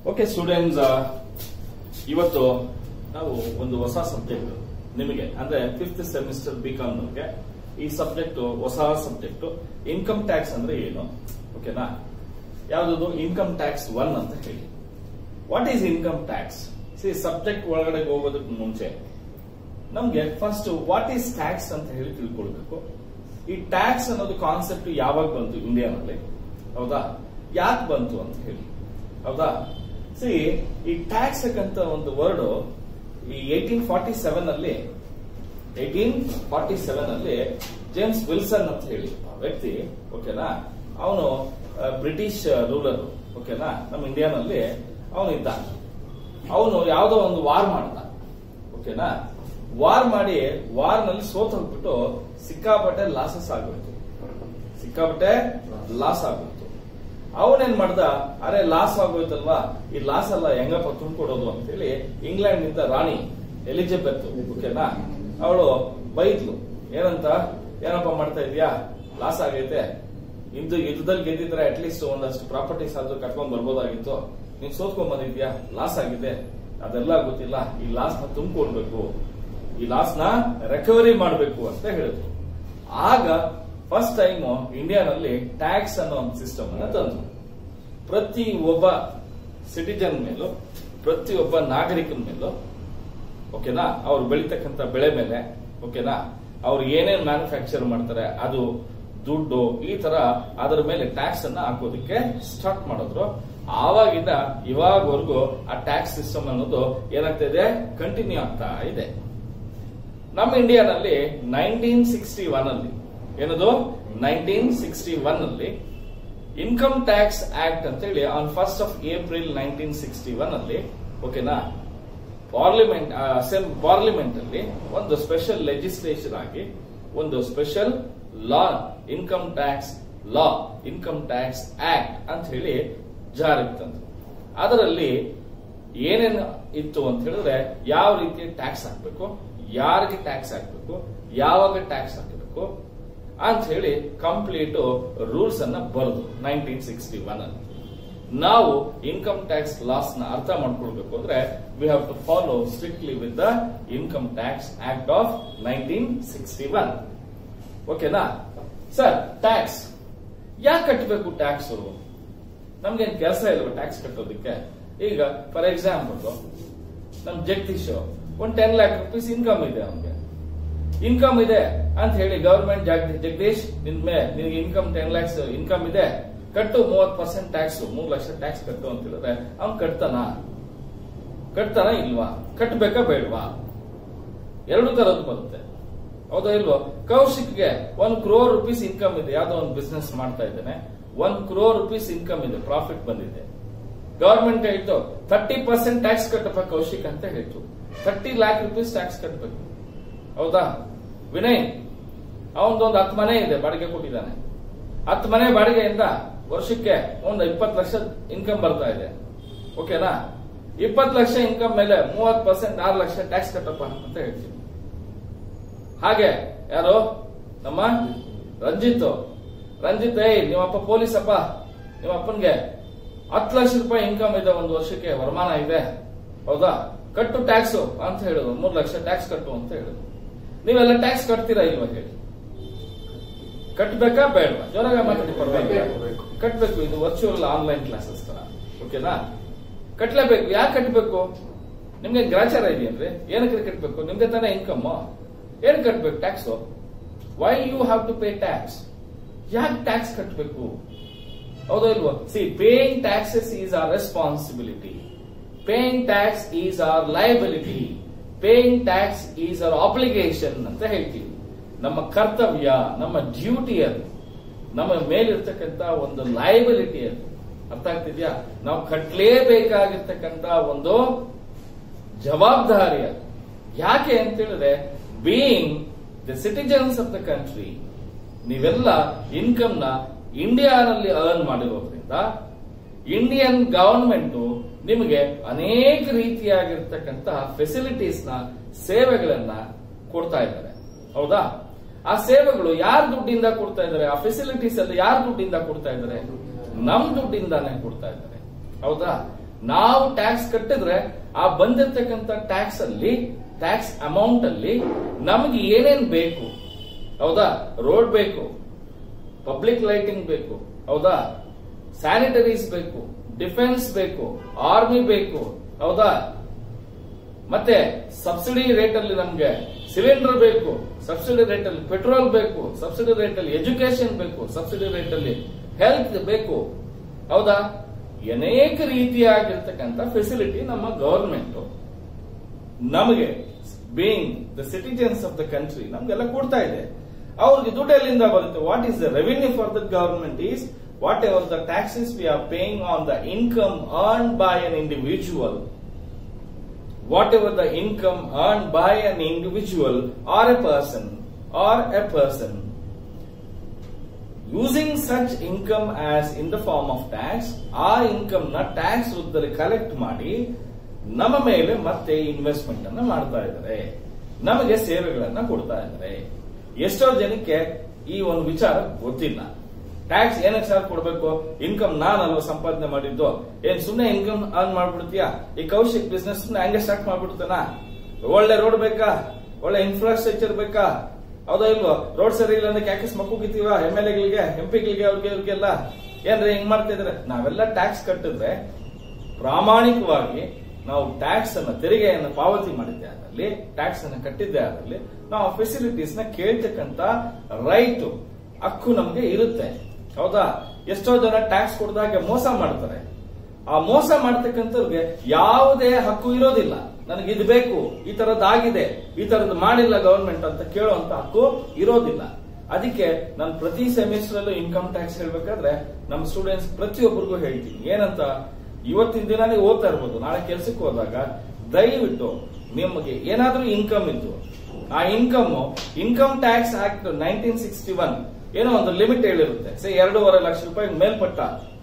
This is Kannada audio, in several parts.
ಓಕೆ ಸ್ಟೂಡೆಂಟ್ಸ್ ಇವತ್ತು ನಾವು ಒಂದು ಹೊಸ ಸಬ್ಜೆಕ್ಟ್ ನಿಮಗೆ ಅಂದ್ರೆ ಫಿಫ್ತ್ ಸೆಮಿಸ್ಟರ್ ಬಿಕಾಮ್ ನಮಗೆ ಈ ಸಬ್ಜೆಕ್ಟ್ ಹೊಸ ಸಬ್ಜೆಕ್ಟ್ ಇನ್ಕಮ್ ಟ್ಯಾಕ್ಸ್ ಅಂದ್ರೆ ಏನು ಓಕೆನಾ ಯಾವ್ದು ಇನ್ಕಮ್ ಟ್ಯಾಕ್ಸ್ ಒನ್ ಅಂತ ಹೇಳಿ what is income tax see subject ಒಳಗಡೆ ಹೋಗೋದಕ್ಕೆ ಮುಂಚೆ ನಮ್ಗೆ ಫಸ್ಟ್ ವಾಟ್ ಈಸ್ ಟ್ಯಾಕ್ಸ್ ಅಂತ ಹೇಳಿ ತಿಳ್ಕೊಳ್ಬೇಕು ಈ ಟ್ಯಾಕ್ಸ್ ಅನ್ನೋದು ಕಾನ್ಸೆಪ್ಟ್ ಯಾವಾಗ ಬಂತು ಇಂಡಿಯಾನಲ್ಲಿ ಹೌದಾ ಯಾಕೆ ಬಂತು ಅಂತ ಹೇಳಿ ಹೌದಾ ಸಿ ಈ ಟ್ಯಾಕ್ಸ್ ಅಂತ ಒಂದು ವರ್ಡ್ ಈ ಏಟೀನ್ ಫಾರ್ಟಿ ಸೆವೆನ್ ಅಲ್ಲಿ ಏಟೀನ್ ಫಾರ್ಟಿ ಸೆವೆನ್ ಅಲ್ಲಿ ಜೇಮ್ಸ್ ವಿಲ್ಸನ್ ಅಂತ ಹೇಳಿ ಆ ವ್ಯಕ್ತಿ ಓಕೆನಾ ಅವನು ಬ್ರಿಟಿಷ್ ರೂಲರ್ ಓಕೆನಾ ನಮ್ಮ ಇಂಡಿಯಾನಲ್ಲಿ ಅವನು ಇದ್ದ ಅವನು ಯಾವುದೋ ಒಂದು ವಾರ್ ಮಾಡ್ದ ಓಕೆನಾ ವಾರ್ ಮಾಡಿ ವಾರ್ ನಲ್ಲಿ ಸೋತ್ ಹೋಗ್ಬಿಟ್ಟು ಸಿಕ್ಕಾಪಟ್ಟೆ ಲಾಸಸ್ ಆಗೋಯ್ತು ಸಿಕ್ಕಾಪಟ್ಟೆ ಲಾಸ್ ಆಗೋಯ್ತು ಅವನೇನ್ ಮಾಡ್ದ ಅರೆ ಲಾಸ್ ಆಗೋಯ್ತಲ್ವಾ ಈ ಲಾಸ್ ಎಲ್ಲ ಹೆಂಗಪ್ಪ ತುಂಬಿಕೊಡೋದು ಅಂತೇಳಿ ಇಂಗ್ಲೆಂಡ್ ನಿಂದ ರಾಣಿ ಎಲಿಜಬೆತ್ ಓಕೆನಾ ಅವಳು ಬೈದ್ಲು ಏನಂತ ಏನಪ್ಪ ಮಾಡ್ತಾ ಇದೀಯಾ ಲಾಸ್ ಆಗೈತೆ ಇಂದು ಯುದ್ಧದಲ್ಲಿ ಗೆದ್ದಿದ್ರೆ ಅಟ್ಲೀಸ್ಟ್ ಒಂದಷ್ಟು ಪ್ರಾಪರ್ಟೀಸ್ ಆದ್ರೂ ಕಟ್ಕೊಂಡ್ ಬರ್ಬೋದಾಗಿತ್ತು ನೀನ್ ಸೋತ್ಕೊಂಡ್ ಬಂದಿದ್ಯಾ ಲಾಸ್ ಆಗಿದೆ ಅದೆಲ್ಲ ಗೊತ್ತಿಲ್ಲ ಈ ಲಾಸ್ ನ ತುಂಬಿಕೊಡ್ಬೇಕು ಈ ಲಾಸ್ ನ ರಿಕವರಿ ಮಾಡಬೇಕು ಅಂತ ಹೇಳಿದ್ರು ಆಗ ಫಸ್ಟ್ ಟೈಮ್ ಇಂಡಿಯಾನಲ್ಲಿ ಟ್ಯಾಕ್ಸ್ ಅನ್ನೋ ಒಂದು ಸಿಸ್ಟಮ್ ಅನ್ನ ತಂದ್ರು ಪ್ರತಿ ಒಬ್ಬ ಸಿಟಿಜನ್ ಮೇಲೂ ಪ್ರತಿಯೊಬ್ಬ ನಾಗರಿಕನ ಮೇಲೂ ಓಕೆನಾ ಅವ್ರು ಬೆಳಿತಕ್ಕಂತ ಬೆಳೆ ಮೇಲೆ ಓಕೆನಾ ಅವ್ರು ಏನೇನ್ ಮ್ಯಾನುಫ್ಯಾಕ್ಚರ್ ಮಾಡ್ತಾರೆ ಅದು ದುಡ್ಡು ಈ ತರ ಅದರ ಮೇಲೆ ಟ್ಯಾಕ್ಸ್ ಅನ್ನ ಹಾಕೋದಕ್ಕೆ ಸ್ಟಾರ್ಟ್ ಮಾಡಿದ್ರು ಆವಾಗಿಂದ ಇವಾಗವರೆಗೂ ಆ ಟ್ಯಾಕ್ಸ್ ಸಿಸ್ಟಮ್ ಅನ್ನೋದು ಏನಾಗ್ತಾ ಇದೆ ಕಂಟಿನ್ಯೂ ಆಗ್ತಾ ಇದೆ ನಮ್ಮ ಇಂಡಿಯಾನಲ್ಲಿ ನೈನ್ಟೀನ್ ಸಿಕ್ಸ್ಟಿ ಒನ್ ಅಲ್ಲಿ ಏನದು ನೈನ್ಟೀನ್ ಸಿಕ್ಸ್ಟಿ ಒನ್ ಅಲ್ಲಿ ಇನ್ಕಮ್ ಟ್ಯಾಕ್ಸ್ ಆಕ್ಟ್ ಅಂತ ಹೇಳಿ on first of April nineteen sixty one ಅಲ್ಲಿ ಓಕೆನಾ ಪಾರ್ಲಿಮೆಂಟ್ ಅಸೆಂಬ್ ಪಾರ್ಲಿಮೆಂಟ್ ಅಲ್ಲಿ ಒಂದು ಸ್ಪೆಷಲ್ ಲೆಜಿಸ್ಲೇಷನ್ ಆಗಿ ಒಂದು special law income tax law income tax act ಅಂತ ಹೇಳಿ ಜಾರಿಗೆ ತಂದ್ರು ಅದರಲ್ಲಿ ಏನೇನು ಇತ್ತು ಅಂತ ಹೇಳಿದ್ರೆ ಯಾವ ರೀತಿ ಟ್ಯಾಕ್ಸ್ ಹಾಕ್ಬೇಕು ಯಾರಿಗೆ ಟ್ಯಾಕ್ಸ್ ಹಾಕ್ಬೇಕು ಯಾವಾಗ ಟ್ಯಾಕ್ಸ್ ಹಾಕಬೇಕು ಅಂತ ಹೇಳಿ ಕಂಪ್ಲೀಟ್ ರೂಲ್ಸ್ ಅನ್ನ ಬರೆದು ನೈನ್ಟೀನ್ ಸಿಕ್ಸ್ಟಿ ಒನ್ ಅಲ್ಲಿ ನಾವು ಇನ್ಕಮ್ ಟ್ಯಾಕ್ಸ್ ಲಾಸ್ ನ ಅರ್ಥ ಮಾಡ್ಕೊಳ್ಬೇಕು ಅಂದ್ರೆ we have to follow strictly with the income tax act of nineteen sixty one ಓಕೆನಾ ಸರ್ ಟ್ಯಾಕ್ಸ್ ಯಾಕೆ ಕಟ್ಟಬೇಕು ಟ್ಯಾಕ್ಸ್ ನಮ್ಗೇನ್ ಕೆಲಸ ಇಲ್ವಾ ಟ್ಯಾಕ್ಸ್ ಕಟ್ಟೋದಕ್ಕೆ ಈಗ ಫಾರ್ ಎಕ್ಸಾಂಪಲ್ ನಮ್ ಜಗದೀಶ್ ಒಂದ್ ಟೆನ್ ಲ್ಯಾಕ್ ರುಪೀಸ್ ಇನ್ಕಮ್ ಇದೆ ಅವನಿಗೆ ಇನ್ಕಮ್ ಇದೆ ಅಂತ ಹೇಳಿ ಗವರ್ಮೆಂಟ್ ಜಗದೀಶ್ ನಿನ್ ಮೇ ನಿನ್ಗೆ ಇನ್ಕಮ್ ಟೆನ್ ಲ್ಯಾಕ್ಸ್ ಇನ್ಕಮ್ ಇದೆ ಕಟ್ಟು ಮೂವತ್ ಪರ್ಸೆಂಟ್ ಟ್ಯಾಕ್ಸ್ ಮೂರ್ ಲಕ್ಷ ಟ್ಯಾಕ್ಸ್ ಕಟ್ಟು ಅಂತ ಹೇಳಿದ್ರೆ ಅವ್ನ್ ಕಟ್ತಾನ ಕಟ್ತಾನ ಇಲ್ವಾ ಕಟ್ಬೇಕಾ ಬೇಡವಾ ಎರಡು ತರದ್ದು ಬರುತ್ತೆ ಹೌದಾ ಇಲ್ವೋ ಕೌಶಿಕ್ಗೆ ಒಂದ್ ಕ್ರೋರ್ ರುಪೀಸ್ ಇನ್ಕಮ್ ಇದೆ ಯಾವ್ದೋ ಒಂದು ಬಿಸ್ನೆಸ್ ಮಾಡ್ತಾ ಇದ್ದೇನೆ ಒಂದ್ ಕ್ರೋರ್ ರುಪೀಸ್ ಇನ್ಕಮ್ ಇದೆ ಪ್ರಾಫಿಟ್ ಬಂದಿದೆ ಗವರ್ಮೆಂಟ್ ಹೇಳ್ತು ಥರ್ಟಿ ಪರ್ಸೆಂಟ್ ಟ್ಯಾಕ್ಸ್ ಕಟ್ಟಪ್ಪ ಕೌಶಿಕ್ ಅಂತ ಹೇಳ್ತು ಥರ್ಟಿ ಲ್ಯಾಕ್ ರುಪೀಸ್ ಟ್ಯಾಕ್ಸ್ ಕಟ್ಟಬೇಕು ಹೌದಾ ವಿನಯ್ ಅವನದೊಂದು ಹತ್ತು ಮನೆ ಇದೆ ಬಾಡಿಗೆ ಕೊಟ್ಟಿದ್ದಾನೆ ಹತ್ತು ಮನೆ ಬಾಡಿಗೆಯಿಂದ ವರ್ಷಕ್ಕೆ ಒಂದು ಇಪ್ಪತ್ತು ಲಕ್ಷ ಇನ್ಕಮ್ ಬರ್ತಾ ಇದೆ ಓಕೆನಾ ಇಪ್ಪತ್ತು ಲಕ್ಷ ಇನ್ಕಮ್ ಮೇಲೆ ಮೂವತ್ ಪರ್ಸೆಂಟ್ ಆರು ಲಕ್ಷ ಟ್ಯಾಕ್ಸ್ ಕಟ್ಟಪ್ಪ ಅಂತ ಹೇಳ್ತೀನಿ ಹಾಗೆ ಯಾರು ನಮ್ಮ ರಂಜಿತ್ ರಂಜಿತ್ ಏಯ್ ನಿಮ್ಮಪ್ಪ ಪೊಲೀಸ್ ಅಪ್ಪ ನಿಮ್ಮ ಅಪ್ಪನ್ಗೆ ಹತ್ತು ಲಕ್ಷ ರೂಪಾಯಿ ಇನ್ಕಮ್ ಇದೆ ಒಂದು ವರ್ಷಕ್ಕೆ ವರಮಾನ ಇದೆ ಹೌದಾ ಕಟ್ಟು ಟ್ಯಾಕ್ಸ್ ಅಂತ ಹೇಳುದು ಮೂರು ಲಕ್ಷ ಟ್ಯಾಕ್ಸ್ ಕಟ್ಟು ಅಂತ ಹೇಳುದು ನೀವೆಲ್ಲ ಟ್ಯಾಕ್ಸ್ ಕಟ್ತೀರಾ ಇಲ್ವಾ ಹೇಳಿ ಕಟ್ಬೇಕಾ ಬೇಡವಾ ಜೋರಾಗ ಮಾತಾಡಿ ಪರವಾಗಿಲ್ಲ ಕಟ್ಬೇಕು ಇದು ವರ್ಚುವಲ್ ಆನ್ಲೈನ್ ಕ್ಲಾಸಸ್ ತರ ಓಕೆನಾ ಕಟ್ಲೇಬೇಕು ಯಾಕೆ ಕಟ್ಬೇಕು ನಿಮ್ಗೆ ಗ್ರಾಚಾರ ಇದೆಯನ್ರಿ ಏನಕ್ಕೆ ಕಟ್ಬೇಕು ನಿಮ್ಗೆ ತಾನೇ ಇನ್ಕಮ್ ಏನ್ ಕಟ್ಬೇಕು tax why you have to pay tax ಯಾಕೆ ಟ್ಯಾಕ್ಸ್ ಕಟ್ಬೇಕು ಹೌದೋ ಇಲ್ವೋ see paying taxes is our responsibility paying tax is our liability paying tax is our obligation ಅಂತ ಹೇಳ್ತೀವಿ ನಮ್ಮ ಕರ್ತವ್ಯ ನಮ್ಮ ಡ್ಯೂಟಿ ಅದು ನಮ್ಮ ಮೇಲಿರ್ತಕ್ಕಂತ ಒಂದು ಲಯಬಿಲಿಟಿ ಅದು ಅರ್ಥ ಆಗ್ತಿದ್ಯಾ ನಾವು ಕಟ್ಲೇಬೇಕಾಗಿರ್ತಕ್ಕಂತ ಒಂದು ಜವಾಬ್ದಾರಿ ಅದು ಯಾಕೆ ಅಂತ ಹೇಳಿದ್ರೆ being the citizens of the country ನೀವೆಲ್ಲ ಇನ್ಕಮ್ ನ ಇಂಡಿಯಾನಲ್ಲಿ ಅರ್ನ್ ಮಾಡಿರೋದ್ರಿಂದ ಇಂಡಿಯನ್ ಗವರ್ಮೆಂಟ್ ನಿಮಗೆ ಅನೇಕ ರೀತಿಯಾಗಿರ್ತಕ್ಕಂತಹ ಫೆಸಿಲಿಟೀಸ್ ನ ಸೇವೆಗಳನ್ನ ಕೊಡ್ತಾ ಇದ್ದಾರೆ ಹೌದಾ ಆ ಸೇವೆಗಳು ಯಾರ ದುಡ್ಡಿಂದ ಕೊಡ್ತಾ ಇದ್ದಾರೆ ಆ ಫೆಸಿಲಿಟೀಸ್ ಎಲ್ಲ ಯಾರ ದುಡ್ಡಿಂದ ಕೊಡ್ತಾ ಇದ್ದಾರೆ ನಮ್ ದುಡ್ಡಿಂದಾನೇ ಕೊಡ್ತಾ ಇದ್ದಾರೆ ಹೌದಾ ನಾವು ಟ್ಯಾಕ್ಸ್ ಕಟ್ಟಿದ್ರೆ ಆ ಬಂದಿರ್ತಕ್ಕಂಥ ಟ್ಯಾಕ್ಸ್ ಅಲ್ಲಿ ಟ್ಯಾಕ್ಸ್ ಅಮೌಂಟ್ ಅಲ್ಲಿ ನಮಗೆ ಏನೇನ್ ಬೇಕು ಹೌದಾ ರೋಡ್ ಬೇಕು ಪಬ್ಲಿಕ್ ಲೈಟಿಂಗ್ ಬೇಕು ಹೌದಾ ಸ್ಯಾನಿಟರೀಸ್ ಬೇಕು ಡಿಫೆನ್ಸ್ ಬೇಕು ಆರ್ಮಿ ಬೇಕು ಹೌದಾ ಮತ್ತೆ ಸಬ್ಸಿಡಿ ರೇಟ್ ಅಲ್ಲಿ ನಮ್ಗೆ ಸಿಲಿಂಡರ್ ಬೇಕು ಸಬ್ಸಿಡಿ ರೇಟ್ ಅಲ್ಲಿ ಪೆಟ್ರೋಲ್ ಬೇಕು ಸಬ್ಸಿಡಿ ರೇಟ್ ಅಲ್ಲಿ ಎಜುಕೇಶನ್ ಬೇಕು ಸಬ್ಸಿಡಿ ರೇಟ್ ಅಲ್ಲಿ ಹೆಲ್ತ್ ಬೇಕು ಹೌದಾ ಅನೇಕ ರೀತಿಯಾಗಿರ್ತಕ್ಕಂಥ ಫೆಸಿಲಿಟಿ ನಮ್ಮ ಗವರ್ಮೆಂಟ್ ನಮಗೆ being the citizens of the country ನಮ್ಗೆಲ್ಲ ಕೊಡ್ತಾ ಇದೆ ಅವ್ರಿಗೆ ದುಡ್ಡು ಎಲ್ಲಿಂದ ಬರುತ್ತೆ what is the revenue for the government is what ever the taxes we are paying on the income earn by an individual whatever the income earned by an individual or a person or a person using such income as in the form of tax ಆ ಇನ್ಕಮ್ ನ ಟ್ಯಾಕ್ಸ್ ರೂಪದಲ್ಲಿ ಕಲೆಕ್ಟ್ ಮಾಡಿ ನಮ್ಮ ಮೇಲೆ ಮತ್ತೆ ಇನ್ವೆಸ್ಟ್ಮೆಂಟ್ ಅನ್ನ ಮಾಡ್ತಾ ಇದ್ದಾರೆ ನಮಗೆ ಸೇವೆಗಳನ್ನ ಕೊಡ್ತಾ ಇದ್ದಾರೆ ಎಷ್ಟೋ ಜನಕ್ಕೆ ಈ ಒಂದು ವಿಚಾರ ಗೊತ್ತಿಲ್ಲ ಟ್ಯಾಕ್ಸ್ ಏನಕ್ಕೆ ಸರ್ ಕೊಡ್ಬೇಕು ಇನ್ಕಮ್ ನಾನಲ್ವ ಸಂಪಾದನೆ ಮಾಡಿದ್ದು ಏನ್ ಸುಮ್ನೆ ಇನ್ಕಮ್ ಅರ್ನ್ ಮಾಡ್ಬಿಡ್ತೀಯಾ ಈ ಕೌಶಿಕ್ ಬಿಸ್ನೆಸ್ ಸುಮ್ನೆ ಹಂಗೆ ಸ್ಟಾರ್ಟ್ ಮಾಡ್ಬಿಡ್ತಾನ ಒಳ್ಳೆ ರೋಡ್ ಬೇಕಾ ಒಳ್ಳೆ ಇನ್ಫ್ರಾಸ್ಟ್ರಕ್ಚರ್ ಬೇಕಾ ಹೌದಾ ಇಲ್ವೋ ರೋಡ್ ಸರಿ ಇಲ್ಲ ಅಂದ್ರೆ ಕ್ಯಾಕಸ್ ಮಕ್ಕುಗಿತೀವ ಎಂ ಎಲ್ ಎಗಳಿಗೆ ಎಂ ಪಿಗಳಿಗೆ ಅವ್ರಿಗೆ ಅವ್ರಿಗೆಲ್ಲ ಏನ್ರಿ ಹಿಂಗ್ ಮಾಡ್ತಾ ಇದ್ರೆ ನಾವೆಲ್ಲ ಟ್ಯಾಕ್ಸ್ ಕಟ್ಟಿದ್ರೆ ಪ್ರಾಮಾಣಿಕವಾಗಿ ನಾವು ಟ್ಯಾಕ್ಸ್ ಅನ್ನ ತೆರಿಗೆಯನ್ನು ಪಾವತಿ ಮಾಡಿದ್ದೆ ಅದರಲ್ಲಿ ಟ್ಯಾಕ್ಸ್ ಅನ್ನು ಕಟ್ಟಿದ್ದೆ ಅದರಲ್ಲಿ ನಾವು ಫೆಸಿಲಿಟೀಸ್ ನ ಕೇಳ್ತಕ್ಕಂತ ರೈಟ್ ಹಕ್ಕು ನಮ್ಗೆ ಇರುತ್ತೆ ಹೌದಾ ಎಷ್ಟೋ ಜನ ಟ್ಯಾಕ್ಸ್ ಕೊಡದಾಗ ಮೋಸ ಮಾಡ್ತಾರೆ ಆ ಮೋಸ ಮಾಡ್ತಕ್ಕಂಥವ್ರಿಗೆ ಯಾವುದೇ ಹಕ್ಕು ಇರೋದಿಲ್ಲ ನನಗೆ ಇದು ಬೇಕು ಈ ತರದ್ದಾಗಿದೆ ಈ ತರದ್ದು ಮಾಡಿಲ್ಲ ಗವರ್ಮೆಂಟ್ ಅಂತ ಕೇಳುವಂತ ಹಕ್ಕು ಇರೋದಿಲ್ಲ ಅದಕ್ಕೆ ನಾನು ಪ್ರತಿ ಸೆಮಿಸ್ಟರ್ ಅಲ್ಲೂ ಇನ್ಕಮ್ ಟ್ಯಾಕ್ಸ್ ಹೇಳ್ಬೇಕಾದ್ರೆ ನಮ್ಮ ಸ್ಟೂಡೆಂಟ್ಸ್ ಪ್ರತಿಯೊಬ್ಬರಿಗೂ ಹೇಳ್ತೀನಿ ಏನಂತ ಇವತ್ತಿನ ದಿನ ನೀವು ಓದ್ತಾ ಇರ್ಬೋದು ನಾಳೆ ಕೆಲ್ಸಕ್ಕೆ ಹೋದಾಗ ದಯವಿಟ್ಟು ನಿಮಗೆ ಏನಾದ್ರೂ ಇನ್ಕಮ್ ಇತ್ತು ಆ income income tax act nineteen sixty one ಏನೋ ಒಂದು ಲಿಮಿಟ್ ಹೇಳಿರುತ್ತೆ ಸೇ ಎರಡೂವರೆ ಲಕ್ಷ ರೂಪಾಯಿ ಮೇಲ್ಪಟ್ಟ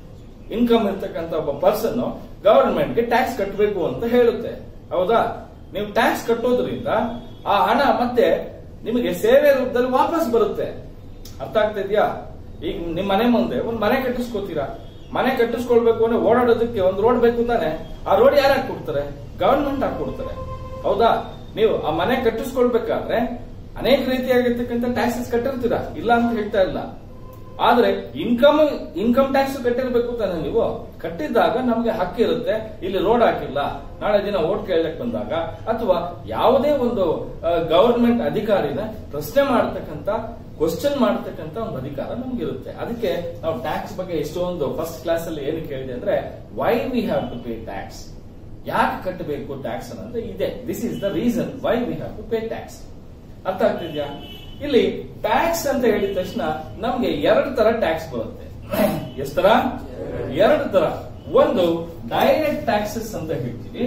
ಇನ್ಕಮ್ ಇರ್ತಕ್ಕಂಥ ಒಬ್ಬ ಪರ್ಸನ್ ಗವರ್ಮೆಂಟ್ಗೆ ಟ್ಯಾಕ್ಸ್ ಕಟ್ಟಬೇಕು ಅಂತ ಹೇಳುತ್ತೆ ಹೌದಾ ನೀವು ಟ್ಯಾಕ್ಸ್ ಕಟ್ಟೋದ್ರಿಂದ ಆ ಹಣ ಮತ್ತೆ ನಿಮಗೆ ಸೇವೆ ರೂಪದಲ್ಲಿ ವಾಪಸ್ ಬರುತ್ತೆ ಅರ್ಥ ಆಗ್ತಿದ್ಯಾ ಈಗ ನಿಮ್ ಮನೆ ಮುಂದೆ ಒಂದ್ ಮನೆ ಕಟ್ಟಿಸ್ಕೋತೀರಾ ಮನೆ ಕಟ್ಟಿಸ್ಕೊಳ್ಬೇಕು ಅಂದ್ರೆ ಓಡಾಡೋದಕ್ಕೆ ಒಂದು ರೋಡ್ ಬೇಕು ತಾನೆ ಆ ರೋಡ್ ಯಾರು ಹಾಕೊಡ್ತಾರೆ ಗವರ್ಮೆಂಟ್ ಹಾಕೊಡ್ತಾರೆ ಹೌದಾ ನೀವು ಆ ಮನೆ ಕಟ್ಟಿಸ್ಕೊಳ್ಬೇಕಾದ್ರೆ ಅನೇಕ ರೀತಿಯಾಗಿರ್ತಕ್ಕಂಥ ಟ್ಯಾಕ್ಸಸ್ ಕಟ್ಟಿರ್ತೀರಾ ಇಲ್ಲ ಅಂತ ಹೇಳ್ತಾ ಇಲ್ಲ ಆದ್ರೆ ಇನ್ಕಮ್ ಇನ್ಕಮ್ ಟ್ಯಾಕ್ಸ್ ಕಟ್ಟಿರ್ಬೇಕು ತಾನೆ ನೀವು ಕಟ್ಟಿದ್ದಾಗ ನಮ್ಗೆ ಹಕ್ಕಿರುತ್ತೆ ಇಲ್ಲಿ ರೋಡ್ ಹಾಕಿಲ್ಲ ನಾಳೆ ದಿನ ಓಟ್ ಕೇಳಕ್ ಬಂದಾಗ ಅಥವಾ ಯಾವುದೇ ಒಂದು ಗವರ್ಮೆಂಟ್ ಅಧಿಕಾರಿನ ಪ್ರಶ್ನೆ ಮಾಡತಕ್ಕಂತ ಕ್ವಶನ್ ಮಾಡತಕ್ಕಂತ ಒಂದು ಅಧಿಕಾರ ನಮ್ಗಿರುತ್ತೆ ಅದಕ್ಕೆ ನಾವು ಟ್ಯಾಕ್ಸ್ ಬಗ್ಗೆ ಎಷ್ಟೊಂದು ಫಸ್ಟ್ ಕ್ಲಾಸ್ ಅಲ್ಲಿ ಏನು ಕೇಳಿದೆ ಅಂದ್ರೆ why we have to pay tax ಯಾಕೆ ಕಟ್ಟಬೇಕು ಟ್ಯಾಕ್ಸ್ ಅನ್ನೋದು ಇದೆ this is the reason why we have to pay tax ಅರ್ಥ ಆಗ್ತಿದ್ಯಾ ಇಲ್ಲಿ ಟ್ಯಾಕ್ಸ್ ಅಂತ ಹೇಳಿದ ತಕ್ಷಣ ನಮ್ಗೆ ಎರಡು ತರ ಟ್ಯಾಕ್ಸ್ ಬರುತ್ತೆ ಎಷ್ಟು ತರ ಎರಡು ತರ ಒಂದು ಡೈರೆಕ್ಟ್ ಟ್ಯಾಕ್ಸಸ್ ಅಂತ ಹೇಳ್ತೀವಿ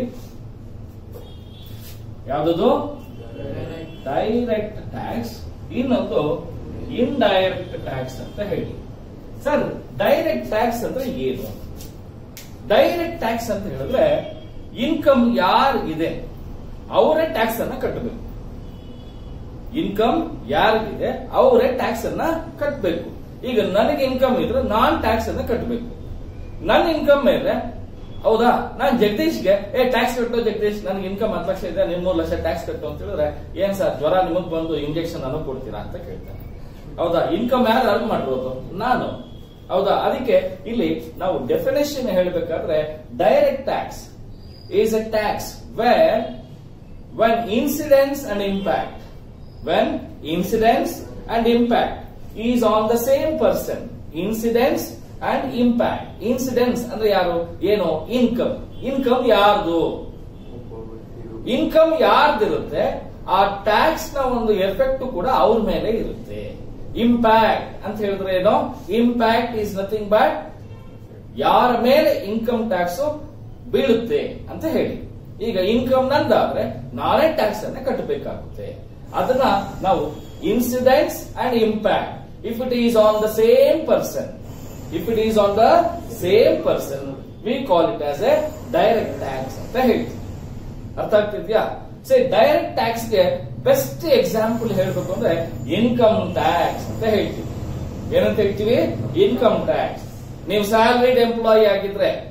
ಯಾವ್ದು ಡೈರೆಕ್ಟ್ ಟ್ಯಾಕ್ಸ್ ಇನ್ನೊಂದು ಇನ್ಡೈರೆಕ್ಟ್ ಟ್ಯಾಕ್ಸ್ ಅಂತ ಹೇಳಿ ಸರ್ ಡೈರೆಕ್ಟ್ ಟ್ಯಾಕ್ಸ್ ಅಂದ್ರೆ ಏನು ಡೈರೆಕ್ಟ್ ಟ್ಯಾಕ್ಸ್ ಅಂತ ಹೇಳಿದ್ರೆ ಇನ್ಕಮ್ ಯಾರಿಗಿದೆ ಅವರೇ ಟ್ಯಾಕ್ಸ್ ಅನ್ನ ಕಟ್ಟಬೇಕು ಇನ್ಕಮ್ ಯಾರಿಗಿದೆ ಅವರೇ ಟ್ಯಾಕ್ಸ್ ಅನ್ನ ಕಟ್ಟಬೇಕು ಈಗ ನನಗೆ ಇನ್ಕಮ್ ಇದ್ರೆ ನಾನ್ ಟ್ಯಾಕ್ಸ್ ಅನ್ನ ಕಟ್ಟಬೇಕು ನನ್ನ ಇನ್ಕಮ್ ಮೇಲೆ ಹೌದಾ ನಾನ್ ಜಗದೀಶ್ಗೆ ಏ ಟ್ಯಾಕ್ಸ್ ಕಟ್ಟೋ ಜಗದೀಶ್ ನನ್ಗೆ ಇನ್ಕಮ್ ಹತ್ತು ಲಕ್ಷ ಇದೆ ನಿಮ್ ಮೂರು ಲಕ್ಷ ಟ್ಯಾಕ್ಸ್ ಕಟ್ಟು ಅಂತ ಹೇಳಿದ್ರೆ ಏನ್ ಸರ್ ಜ್ವರ ನಿಮಗ್ ಬಂದು ಇಂಜೆಕ್ಷನ್ ಅನ್ನು ಕೊಡ್ತೀರಾ ಅಂತ ಕೇಳ್ತಾನೆ ಹೌದಾ ಇನ್ಕಮ್ ಯಾರು ಅರ್ನ್ ಮಾಡಿರೋದು ನಾನು ಹೌದಾ ಅದಕ್ಕೆ ಇಲ್ಲಿ ನಾವು ಡೆಫಿನೇಷನ್ ಹೇಳಬೇಕಾದ್ರೆ direct tax is a tax where when incidence and impact when incidence and impact is on the same person incidence and impact incidence ಅಂದ್ರೆ ಯಾರು ಏನು ಇನ್ಕಮ್ ಇನ್ಕಮ್ ಯಾರ್ದು ಇನ್ಕಮ್ ಯಾರ್ದಿರುತ್ತೆ ಆ ಟ್ಯಾಕ್ಸ್ ನ ಒಂದು ಎಫೆಕ್ಟ್ ಕೂಡ ಅವ್ರ ಮೇಲೆ ಇರುತ್ತೆ ಇಂಪ್ಯಾಕ್ಟ್ ಅಂತ ಹೇಳಿದ್ರೆ ಏನು ಇಂಪ್ಯಾಕ್ಟ್ ಈಸ್ ನಥಿಂಗ್ ಬಟ್ ಯಾರ ಮೇಲೆ ಇನ್ಕಮ್ ಟ್ಯಾಕ್ಸ್ ಬೀಳುತ್ತೆ ಅಂತ ಹೇಳಿ ಈಗ ಇನ್ಕಮ್ ನಂದಾದ್ರೆ ನಾನೇ ಟ್ಯಾಕ್ಸ್ ಅನ್ನ ಕಟ್ಟಬೇಕಾಗುತ್ತೆ ಅದನ್ನ ನಾವು incidence and impact if it is on the same person if it is on the same person we call it as a direct tax ಅಂತ ಹೇಳ್ತೀವಿ ಅರ್ಥ ಆಗ್ತಿದ್ಯಾ ಸೇ ಡೈರೆಕ್ಟ್ ಟ್ಯಾಕ್ಸ್ ಗೆ ಬೆಸ್ಟ್ ಎಕ್ಸಾಂಪಲ್ ಹೇಳ್ಬೇಕು ಅಂದ್ರೆ ಇನ್ಕಮ್ ಟ್ಯಾಕ್ಸ್ ಅಂತ ಹೇಳ್ತೀವಿ ಏನಂತ ಹೇಳ್ತೀವಿ ಇನ್ಕಮ್ ಟ್ಯಾಕ್ಸ್ ನೀವು ಸ್ಯಾಲರಿಡ್ ಎಂಪ್ಲಾಯಿ ಆಗಿದ್ರೆ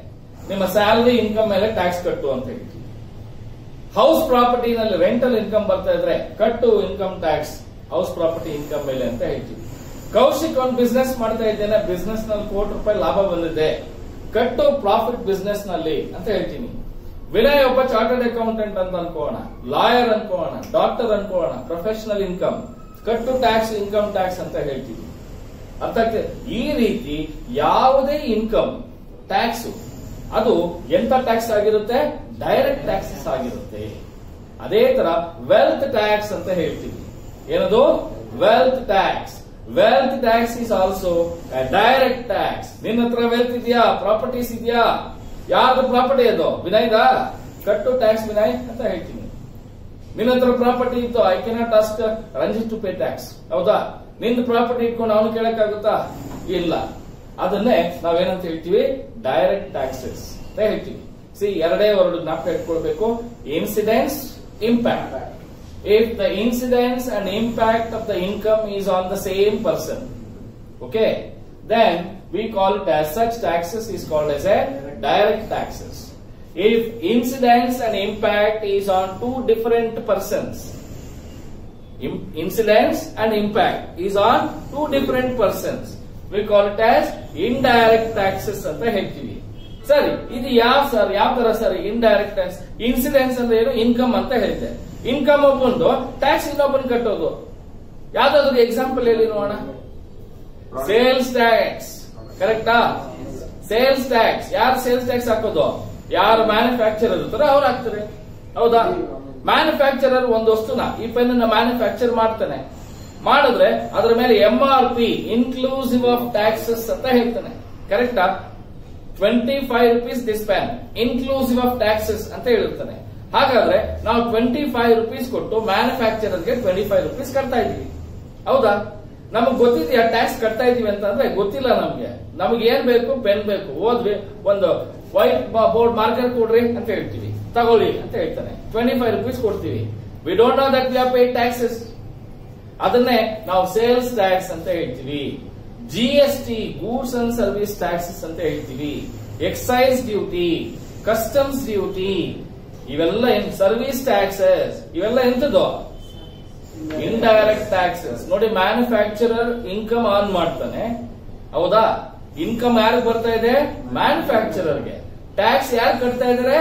ನಿಮ್ಮ ಸ್ಯಾಲರಿ ಇನ್ಕಮ್ ಮೇಲೆ ಟ್ಯಾಕ್ಸ್ ಕಟ್ಟು ಅಂತ ಹೇಳ್ತೀವಿ ಹೌಸ್ ಪ್ರಾಪರ್ಟಿನಲ್ಲಿ ರೆಂಟಲ್ ಇನ್ಕಮ್ ಬರ್ತಾ ಇದ್ರೆ ಕಟ್ಟು income tax house property income ಮೇಲೆ ಅಂತ ಹೇಳ್ತೀವಿ ಕೌಶಿಕ್ ಒಂದು ಬಿಸ್ನೆಸ್ ಮಾಡ್ತಾ ಇದ್ದೇನೆ ಬಿಸ್ನೆಸ್ ನಲ್ಲಿ ಕೋಟಿ ರೂಪಾಯಿ ಲಾಭ ಬಂದಿದೆ ಕಟ್ಟು ಪ್ರಾಫಿಟ್ ಬಿಸ್ನೆಸ್ ನಲ್ಲಿ ಅಂತ ಹೇಳ್ತೀನಿ ವಿನಯ್ ಒಬ್ಬ ಚಾರ್ಟರ್ಡ್ ಅಕೌಂಟೆಂಟ್ ಅಂತ ಅನ್ಕೋಣ ಲಾಯರ್ ಅನ್ಕೋಣ ಡಾಕ್ಟರ್ ಅನ್ಕೋಣ ಪ್ರೊಫೆಷನಲ್ ಇನ್ಕಮ್ ಕಟ್ಟು ಟ್ಯಾಕ್ಸ್ ಇನ್ಕಮ್ ಟ್ಯಾಕ್ಸ್ ಅಂತ ಹೇಳ್ತೀವಿ ಅರ್ಥಕ್ಕೆ ಈ ರೀತಿ ಯಾವುದೇ ಇನ್ಕಮ್ ಟ್ಯಾಕ್ಸ್ ಅದು ಎಂತ ಟ್ಯಾಕ್ಸ್ ಆಗಿರುತ್ತೆ ಡೈರೆಕ್ಟ್ ಟ್ಯಾಕ್ಸಸ್ ಆಗಿರುತ್ತೆ ಅದೇ ತರ ವೆಲ್ತ್ ಟ್ಯಾಕ್ಸ್ ಅಂತ ಹೇಳ್ತೀವಿ ಏನದು wealth tax wealth tax is also direct tax ನಿನ್ನ ಹತ್ರ ವೆಲ್ತ್ ಇದೆಯಾ ಪ್ರಾಪರ್ಟೀಸ್ ಇದೆಯಾ ಯಾವ್ದು ಪ್ರಾಪರ್ಟಿ ಅದು ವಿನಯ್ದ ಕಟ್ಟು ಟ್ಯಾಕ್ಸ್ ವಿನಯ್ ಅಂತ ಹೇಳ್ತೀನಿ ನಿನ್ನ ಹತ್ರ ಪ್ರಾಪರ್ಟಿ ಇತ್ತು I cannot ask Ranjit to pay tax ಹೌದಾ ನಿಂದು ಪ್ರಾಪರ್ಟಿ ಇಟ್ಕೊಂಡು ಅವನು ಕೇಳಕ್ಕಾಗುತ್ತಾ ಇಲ್ಲ ಅದನ್ನೇ ನಾವೇನಂತ ಹೇಳ್ತೀವಿ ಡೈರೆಕ್ಟ್ ಟ್ಯಾಕ್ಸಸ್ ಅಂತ ಹೇಳ್ತೀವಿ ಸಿ ಎರಡೇ ಎರಡು ಜ್ಞಾಪಕ ಇಟ್ಕೊಳ್ಬೇಕು incidence impact if the incidence and impact of the income is on the same person okay then we call it as such taxes is called as a direct taxes if incidence and impact is on two different persons Im- incidence and impact is on two different persons we call it as indirect taxes ಅಂತ ಹೇಳ್ತೀವಿ ಸರಿ ಇದು ಯಾವ ಸರ್ ಯಾವ ತರ ಸರ್ ಇಂಡೈರೆಕ್ಟ್ ಟ್ಯಾಕ್ಸ್ ಇನ್ಸಿಡೆನ್ಸ್ ಅಂದ್ರೆ ಏನು ಇನ್ಕಮ್ ಅಂತ ಹೇಳಿದೆ ಇನ್ಕಮ್ ಒಬ್ಬಂದು ಟ್ಯಾಕ್ಸ್ ಇನ್ನೊಬ್ಬನ್ ಕಟ್ಟೋದು ಯಾವ್ದಾದ್ರು ಎಕ್ಸಾಂಪಲ್ ಹೇಳಿ ನೋಡೋಣ ಸೇಲ್ಸ್ ಟ್ಯಾಕ್ಸ್ ಕರೆಕ್ಟಾ ಸೇಲ್ಸ್ ಟ್ಯಾಕ್ಸ್ ಯಾರು ಸೇಲ್ಸ್ ಟ್ಯಾಕ್ಸ್ ಹಾಕೋದು ಯಾರು ಮ್ಯಾನುಫ್ಯಾಕ್ಚರರ್ ಇರ್ತಾರೆ ಅವ್ರು ಹಾಕ್ತಾರೆ ಹೌದಾ ಮ್ಯಾನುಫ್ಯಾಕ್ಚರರ್ ಒಂದು ವಸ್ತುನ ಈ ಪೆನ್ ಮ್ಯಾನುಫ್ಯಾಕ್ಚರ್ ಮಾಡ್ತಾನೆ ಮಾಡಿದ್ರೆ ಅದ್ರ ಮೇಲೆ M R P inclusive of taxes ಅಂತ ಹೇಳ್ತಾನೆ ಕರೆಕ್ಟಾ twenty five rupees this pan inclusive of taxes ಅಂತ ಹೇಳಿರ್ತಾನೆ ಹಾಗಾದ್ರೆ ನಾವು ಟ್ವೆಂಟಿ ಫೈವ್ ರುಪೀಸ್ ಕೊಟ್ಟು ಮ್ಯಾನುಫ್ಯಾಕ್ಚರರ್ಗೆ ಟ್ವೆಂಟಿ ಫೈವ್ ರುಪೀಸ್ ಕಟ್ತಾ ಇದೀವಿ ಹೌದಾ ನಮಗ್ ಗೊತ್ತಿದ್ಯಾ ಟ್ಯಾಕ್ಸ್ ಕಟ್ತಾ ಇದೀವಿ ಅಂತಂದ್ರೆ ಗೊತ್ತಿಲ್ಲ ನಮ್ಗೆ ನಮ್ಗೆ ಏನ್ ಬೇಕು ಪೆನ್ ಬೇಕು ಓದ್ವಿ ಒಂದು ವೈಟ್ ಬೋರ್ಡ್ ಮಾರ್ಕರ್ ಕೊಡ್ರಿ ಅಂತ ಹೇಳ್ತೀವಿ ತಗೊಳ್ಳಿ ಅಂತ ಹೇಳ್ತಾನೆ ಟ್ವೆಂಟಿ ಫೈವ್ ರುಪೀಸ್ ಕೊಡ್ತೀವಿ we don't know that we are paid taxes ಅದನ್ನೇ ನಾವು ಸೇಲ್ಸ್ ಟ್ಯಾಕ್ಸ್ ಅಂತ ಹೇಳ್ತೀವಿ G S T goods and service taxes ಅಂತ ಹೇಳ್ತೀವಿ ಎಕ್ಸೈಸ್ ಡ್ಯೂಟಿ ಕಸ್ಟಮ್ಸ್ ಡ್ಯೂಟಿ ಇವೆಲ್ಲ ಸರ್ವಿಸ್ ಟ್ಯಾಕ್ಸಸ್ ಇವೆಲ್ಲ ಎಂತದ್ದು ಇಂಡೈರೆಕ್ಟ್ ಟ್ಯಾಕ್ಸಸ್ ನೋಡಿ ಮ್ಯಾನುಫ್ಯಾಕ್ಚರರ್ ಇನ್ಕಮ್ ಆನ್ ಮಾಡ್ತಾನೆ ಹೌದಾ ಇನ್ಕಮ್ ಯಾರಿಗೆ ಬರ್ತಾ ಇದೆ ಮ್ಯಾನುಫ್ಯಾಕ್ಚರರ್ಗೆ ಟ್ಯಾಕ್ಸ್ ಯಾರು ಕಟ್ತಾ ಇದಾರೆ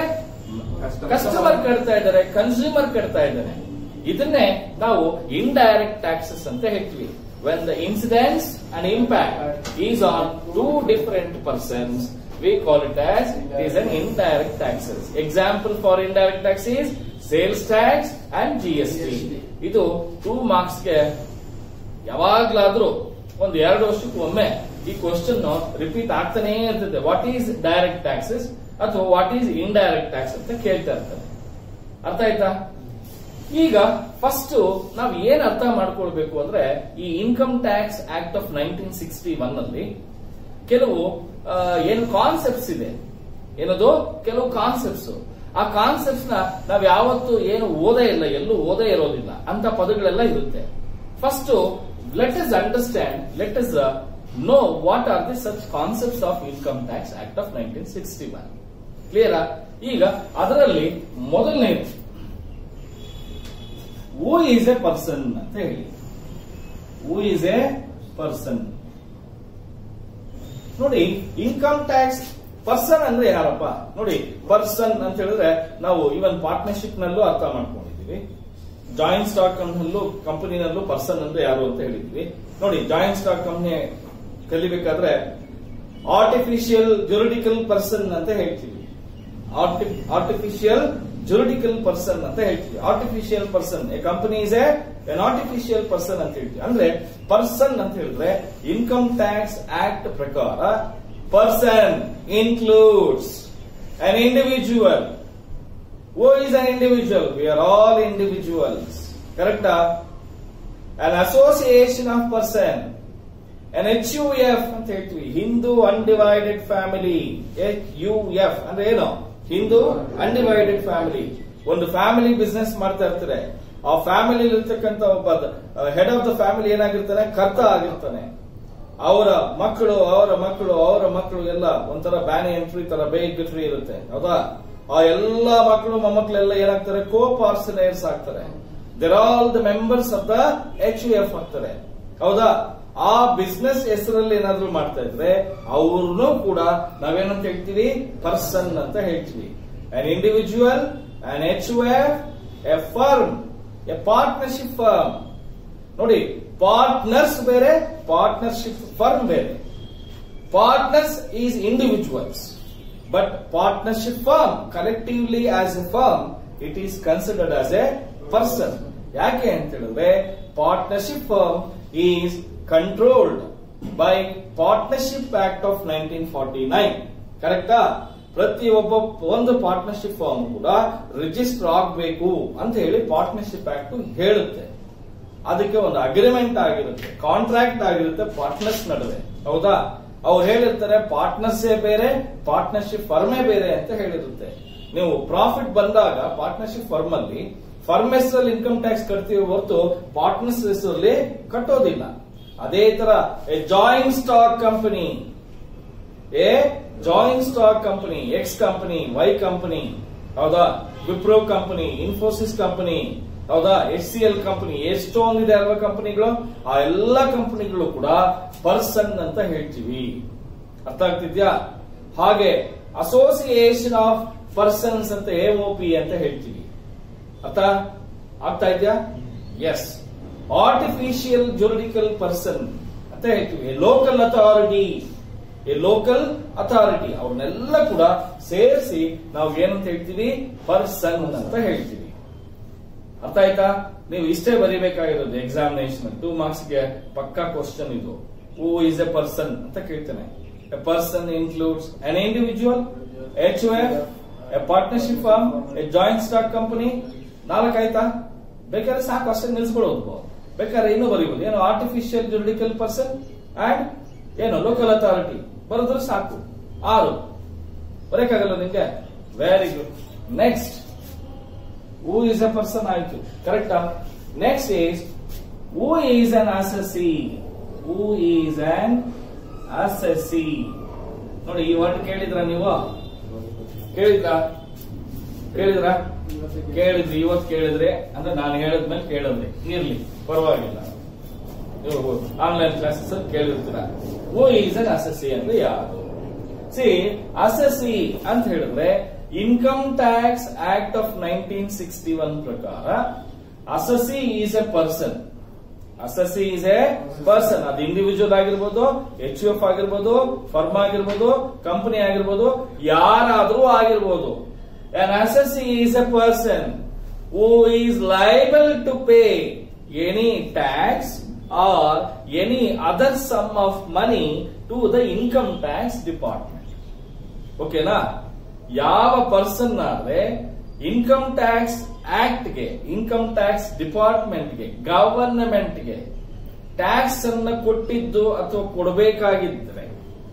ಕಸ್ಟಮರ್ ಕಟ್ತಾ ಇದ್ದಾರೆ ಕನ್ಸ್ಯೂಮರ್ ಕಟ್ತಾ ಇದ್ದಾನೆ ಇದನ್ನೇ ನಾವು ಇಂಡೈರೆಕ್ಟ್ ಟ್ಯಾಕ್ಸಸ್ ಅಂತ ಹೇಳ್ತೀವಿ when the incidence and impact is on two different persons we call it as it is an indirect taxes. Example for indirect tax is sales tax and GST. ಇದು ಟೂ ಮಾರ್ಕ್ಸ್ ಗೆ ಯಾವಾಗ್ಲಾದ್ರೂ ಒಂದು ಎರಡು ವರ್ಷಕ್ಕೆ ಒಮ್ಮೆ ಈ ಕ್ವಶನ್ ರಿಪೀಟ್ ಆಗ್ತಾನೆ ಇರ್ತದೆ ವಾಟ್ ಈಸ್ ಡೈರೆಕ್ಟ್ ಟ್ಯಾಕ್ಸಸ್ ಅಥವಾ ವಾಟ್ ಈಸ್ ಇಂಡೈರೆಕ್ಟ್ ಟ್ಯಾಕ್ಸ್ ಅಂತ ಕೇಳ್ತಾ ಇರ್ತಾರೆ ಅರ್ಥ ಆಯ್ತಾ ಈಗ ಫಸ್ಟ್ ನಾವ್ ಏನ್ ಅರ್ಥ ಮಾಡ್ಕೊಳ್ಬೇಕು ಅಂದ್ರೆ ಈ income tax act of nineteen sixty one ಅಲ್ಲಿ ಕೆಲವು ಆ, ಏನು ಕಾನ್ಸೆಪ್ಟ್ಸ್ ಇದೆ ಏನದು ಕೆಲವು ಕಾನ್ಸೆಪ್ಟ್ಸ್ ಆ ಕಾನ್ಸೆಪ್ಟ್ಸ್ ನ ನಾವ್ ಯಾವತ್ತು ಏನು ಓದೇ ಇಲ್ಲ ಎಲ್ಲೂ ಓದೇ ಇರೋದಿಲ್ಲ ಅಂತ ಪದಗಳೆಲ್ಲ ಇರುತ್ತೆ first let us understand let us know what are the such concepts of income tax act of nineteen sixty one ಕ್ಲಿಯರಾ ಈಗ ಅದರಲ್ಲಿ ಮೊದಲನೇದು ಹೂ ಈಸ್ ಎ ಪರ್ಸನ್ ಅಂತ ಹೇಳಿ ಹೂ ಈಸ್ ಎ ಪರ್ಸನ್ ನೋಡಿ ಇನ್ಕಮ್ ಟ್ಯಾಕ್ಸ್ ಪರ್ಸನ್ ಅಂದ್ರೆ ಯಾರಪ್ಪ ನೋಡಿ ಪರ್ಸನ್ ಅಂತ ಹೇಳಿದ್ರೆ ನಾವು ಇವನ್ ಪಾರ್ಟ್ನರ್ಶಿಪ್ ನಲ್ಲೂ ಅರ್ಥ ಮಾಡ್ಕೊಂಡಿದೀವಿ ಜಾಯಿಂಟ್ ಸ್ಟಾಕ್ ನಲ್ಲೂ ಕಂಪನಿನಲ್ಲೂ ಪರ್ಸನ್ ಅಂದ್ರೆ ಯಾರು ಅಂತ ಹೇಳಿದ್ವಿ ನೋಡಿ ಜಾಯಿಂಟ್ ಸ್ಟಾಕ್ ಕಂಪನಿ ಕಲಿಬೇಕಾದ್ರೆ ಆರ್ಟಿಫಿಷಿಯಲ್ ಜುರಿಡಿಕಲ್ ಪರ್ಸನ್ ಅಂತ ಹೇಳ್ತೀವಿ ಆರ್ಟಿಫಿಷಿಯಲ್ ಜುರಿಡಿಕಲ್ ಪರ್ಸನ್ ಅಂತ ಹೇಳ್ತೀವಿ artificial person a company is an artificial person ಅಂತ ಹೇಳ್ತೀವಿ ಅಂದ್ರೆ ಪರ್ಸನ್ ಅಂತ ಹೇಳಿದ್ರೆ ಇನ್ಕಮ್ ಟ್ಯಾಕ್ಸ್ ಆಕ್ಟ್ ಪ್ರಕಾರ person includes an individual who is an individual we are all individuals ಕರೆಕ್ಟಾ an association of person an H U F ಅಂತ ಹೇಳ್ತೀವಿ Hindu undivided family H U F ಅಂದ್ರೆ ಏನು ಹಿಂದೂ ಅನ್ಡಿವೈಡೆಡ್ ಫ್ಯಾಮಿಲಿ ಒಂದು ಫ್ಯಾಮಿಲಿ ಬಿಸ್ನೆಸ್ ಮಾಡ್ತಾ ಇರ್ತಾರೆ ಆ ಫ್ಯಾಮಿಲಿ ಇರ್ತಕ್ಕಂಥ ಒಬ್ಬ ಹೆಡ್ ಆಫ್ ದ ಫ್ಯಾಮಿಲಿ ಏನಾಗಿರ್ತಾನೆ ಕರ್ತ ಆಗಿರ್ತಾನೆ ಅವರ ಮಕ್ಕಳು ಅವರ ಮಕ್ಕಳು ಅವರ ಮಕ್ಕಳು ಎಲ್ಲ ಒಂಥರ ಬ್ಯಾನಿ ಎಂಟ್ರಿ ತರ ಬೇಗ ಟ್ರೀ ಇರುತ್ತೆ ಹೌದಾ ಆ ಎಲ್ಲ ಮಕ್ಕಳು ಮೊಮ್ಮಕ್ಕಳೆಲ್ಲ ಏನಾಗ್ತಾರೆ ಕೋ ಪಾರ್ಸನೇರ್ಸ್ ಆಗ್ತಾರೆ there all the members of the H U F ಆಗ್ತಾರೆ ಹೌದಾ ಆ ಬಿಸ್ನೆಸ್ ಹೆಸರಲ್ಲಿ ಏನಾದ್ರೂ ಮಾಡ್ತಾ ಇದ್ರೆ ಅವ್ರನ್ನೂ ಕೂಡ ನಾವೇನಂತ ಹೇಳ್ತೀವಿ ಪರ್ಸನ್ ಅಂತ ಹೇಳ್ತೀವಿ an individual an H U F a firm a partnership firm ನೋಡಿ ಪಾರ್ಟ್ನರ್ಸ್ ಬೇರೆ ಪಾರ್ಟ್ನರ್ಶಿಪ್ ಫರ್ಮ್ ಬೇರೆ partners is individuals but partnership firm collectively as a firm it is considered as a person ಯಾಕೆ ಅಂತ ಹೇಳಿದ್ರೆ partnership firm is controlled by partnership act of nineteen forty nine ಕರೆಕ್ಟಾ ಪ್ರತಿಯೊಬ್ಬ ಒಂದು ಪಾರ್ಟ್ನರ್ಶಿಪ್ ಫಾರ್ಮ್ ಕೂಡ ರಿಜಿಸ್ಟರ್ ಆಗಬೇಕು ಅಂತ ಹೇಳಿ ಪಾರ್ಟ್ನರ್ಶಿಪ್ ಆಕ್ಟ್ ಹೇಳುತ್ತೆ ಅದಕ್ಕೆ ಒಂದು ಅಗ್ರಿಮೆಂಟ್ ಆಗಿರುತ್ತೆ ಕಾಂಟ್ರಾಕ್ಟ್ ಆಗಿರುತ್ತೆ ಪಾರ್ಟ್ನರ್ಸ್ ನಡುವೆ ಹೌದಾ ಅವ್ರು ಹೇಳಿರ್ತಾರೆ ಪಾರ್ಟ್ನರ್ಸೇ ಬೇರೆ ಪಾರ್ಟ್ನರ್ಶಿಪ್ ಫರ್ಮೇ ಬೇರೆ ಅಂತ ಹೇಳಿರುತ್ತೆ ನೀವು ಪ್ರಾಫಿಟ್ ಬಂದಾಗ ಪಾರ್ಟ್ನರ್ಶಿಪ್ ಫರ್ಮ್ ಅಲ್ಲಿ ಫರ್ಮ್ ಹೆಸರಲ್ಲಿ ಇನ್ಕಮ್ ಟ್ಯಾಕ್ಸ್ ಕಟ್ತೀವಿ ಹೊರತು ಪಾರ್ಟ್ನರ್ಸ್ ಹೆಸರಲ್ಲಿ ಕಟ್ಟೋದಿಲ್ಲ ಅದೇ ತರ a joint stock company a joint stock company X company Y company ಹೌದಾ ವಿಪ್ರೋ ಕಂಪನಿ ಇನ್ಫೋಸಿಸ್ ಕಂಪನಿ ಹೌದಾ ಎಚ್ ಸಿ ಎಲ್ ಕಂಪನಿ ಎಷ್ಟೊಂದಿದೆ ಅಲ್ವಾ ಕಂಪನಿಗಳು ಆ ಎಲ್ಲ ಕಂಪನಿಗಳು ಕೂಡ ಪರ್ಸನ್ ಅಂತ ಹೇಳ್ತೀವಿ ಅರ್ಥ ಆಗ್ತಿದ್ಯಾ ಹಾಗೆ ಅಸೋಸಿಯೇಷನ್ ಆಫ್ ಪರ್ಸನ್ಸ್ ಅಂತ ಎಒಪಿ ಅಂತ ಹೇಳ್ತೀವಿ ಅರ್ಥ ಆಗ್ತಾ ಇದೆಯಾ ಎಸ್ ಆರ್ಟಿಫಿಷಿಯಲ್ ಜುರಿಡಿಕಲ್ ಪರ್ಸನ್ ಅಂತ ಹೇಳ್ತೀವಿ local authority a local authority ಅವ್ರನ್ನೆಲ್ಲ ಕೂಡ ಸೇರಿಸಿ ನಾವು ಏನಂತ ಹೇಳ್ತೀವಿ ಪರ್ಸನ್ ಅಂತ ಹೇಳ್ತೀವಿ ಅರ್ಥ ಆಯ್ತಾ ನೀವು ಇಷ್ಟೇ ಬರೀಬೇಕಾಗಿರೋದು ಎಕ್ಸಾಮಿನೇಷನ್ ಟೂ ಮಾರ್ಕ್ಸ್ ಗೆ ಪಕ್ಕಾ ಕ್ವಶನ್ ಇದು ಹೂ ಇಸ್ ಎ ಪರ್ಸನ್ ಅಂತ ಕೇಳ್ತೇನೆ a person includes an individual H F a partnership firm a joint stock company ನಾಲ್ಕಾಯ್ತಾ ಬೇಕಾದ್ರೆ ಸಾಕು ಅಷ್ಟೇ ನಿಲ್ಸ್ಕೊಳ್ಳೋದು ಬೇಕಾದ್ರೆ ಇನ್ನೂ ಬರೀಬಹುದು ಏನು ಆರ್ಟಿಫಿಷಿಯಲ್ ಜುರಿಡಿಕಲ್ ಪರ್ಸನ್ ಅಂಡ್ ಏನು ಲೋಕಲ್ ಅಥಾರಿಟಿ ಬರೋದ್ರೆ ಸಾಕು ಆರು ಬರಕಾಗಲ್ಲ ನಿಮ್ಗೆ very good next who is a person ಆಯ್ತು ಕರೆಕ್ಟಾ next is who is an assessee who is an assessee ನೋಡಿ ಈ ವರ್ಡ್ ಕೇಳಿದ್ರ ನೀವು ಕೇಳಿದ್ರ ಕೇಳಿದ್ರ ಕೇಳಿದ್ರಿ ಇವತ್ತು ಕೇಳಿದ್ರೆ ಅಂದ್ರೆ ನಾನು ಹೇಳಿದ್ಮೇಲೆ ಕೇಳಿದ್ರಿ ಇರ್ಲಿ ಪರವಾಗಿಲ್ಲ ನೀವು ಆನ್ಲೈನ್ ಕ್ಲಾಸಸ್ ಕೇಳಿರ್ತೀರ ಹೂ ಈಸ್ ಅನ್ ಅಸಸಿ ಅಂದ್ರೆ ಯಾರು ಸಿ ಅಸಸಿ ಅಂತ ಹೇಳಿದ್ರೆ income tax act of nineteen sixty one ಪ್ರಕಾರ assessee is a person assessee is a person ಅದು ಇಂಡಿವಿಜುವಲ್ ಆಗಿರ್ಬೋದು ಎಚ್ ಯು ಎಫ್ ಆಗಿರ್ಬೋದು ಫರ್ಮ್ ಆಗಿರ್ಬೋದು ಕಂಪನಿ ಆಗಿರ್ಬೋದು ಯಾರಾದ್ರೂ ಆಗಿರ್ಬೋದು an assessee is a person who is liable to pay any tax or any other sum of money to the income tax department ಓಕೆನಾ ಯಾವ ಪರ್ಸನ್ ಆದ್ರೆ ಇನ್ಕಮ್ ಟ್ಯಾಕ್ಸ್ ಆಕ್ಟ್ಗೆ ಇನ್ಕಮ್ ಟ್ಯಾಕ್ಸ್ ಡಿಪಾರ್ಟ್ಮೆಂಟ್ಗೆ ಗವರ್ನಮೆಂಟ್ಗೆ ಟ್ಯಾಕ್ಸ್ ಅನ್ನ ಕೊಟ್ಟಿದ್ದು ಅಥವಾ ಕೊಡಬೇಕಾಗಿದ್ರೆ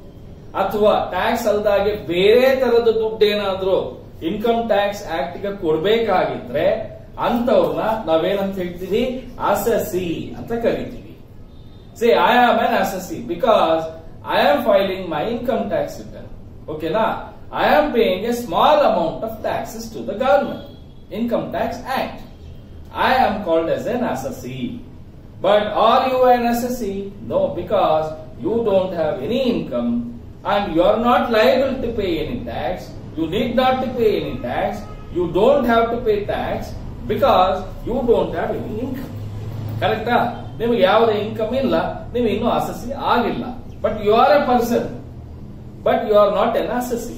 ಅಥವಾ ಟ್ಯಾಕ್ಸ್ ಅಲ್ದಾಗೆ ಬೇರೆ ತರದ ದುಡ್ಡೇನಾದ್ರೂ ಇನ್ಕಮ್ ಟ್ಯಾಕ್ಸ್ ಆಕ್ಟ್ ಗೆ ಕೊಡ್ಬೇಕಾಗಿದ್ರೆ ಅಂತವ್ರನ್ನ ನಾವೇನಂತ ಹೇಳ್ತೀವಿ ಅಸಸಿ ಅಂತ ಕರಿತೀವಿ say I am an assessee because I am filing my income tax return ಓಕೆನಾ I am paying a small amount of taxes to the government income tax act I am called as an assessee But are you an SSE? No, because you don't have any income and you are not liable to pay any tax. You need not to pay any tax. You don't have to pay tax because you don't have any income. ಕರೆಕ್ಟಾ ನಿಮಗೆ ಯಾವುದೇ ಇನ್ಕಮ್ ಇಲ್ಲ ನೀವು ಇನ್ನೂ ಅಸಸಿ ಆಗಿಲ್ಲ but you are a person but you are not an assessee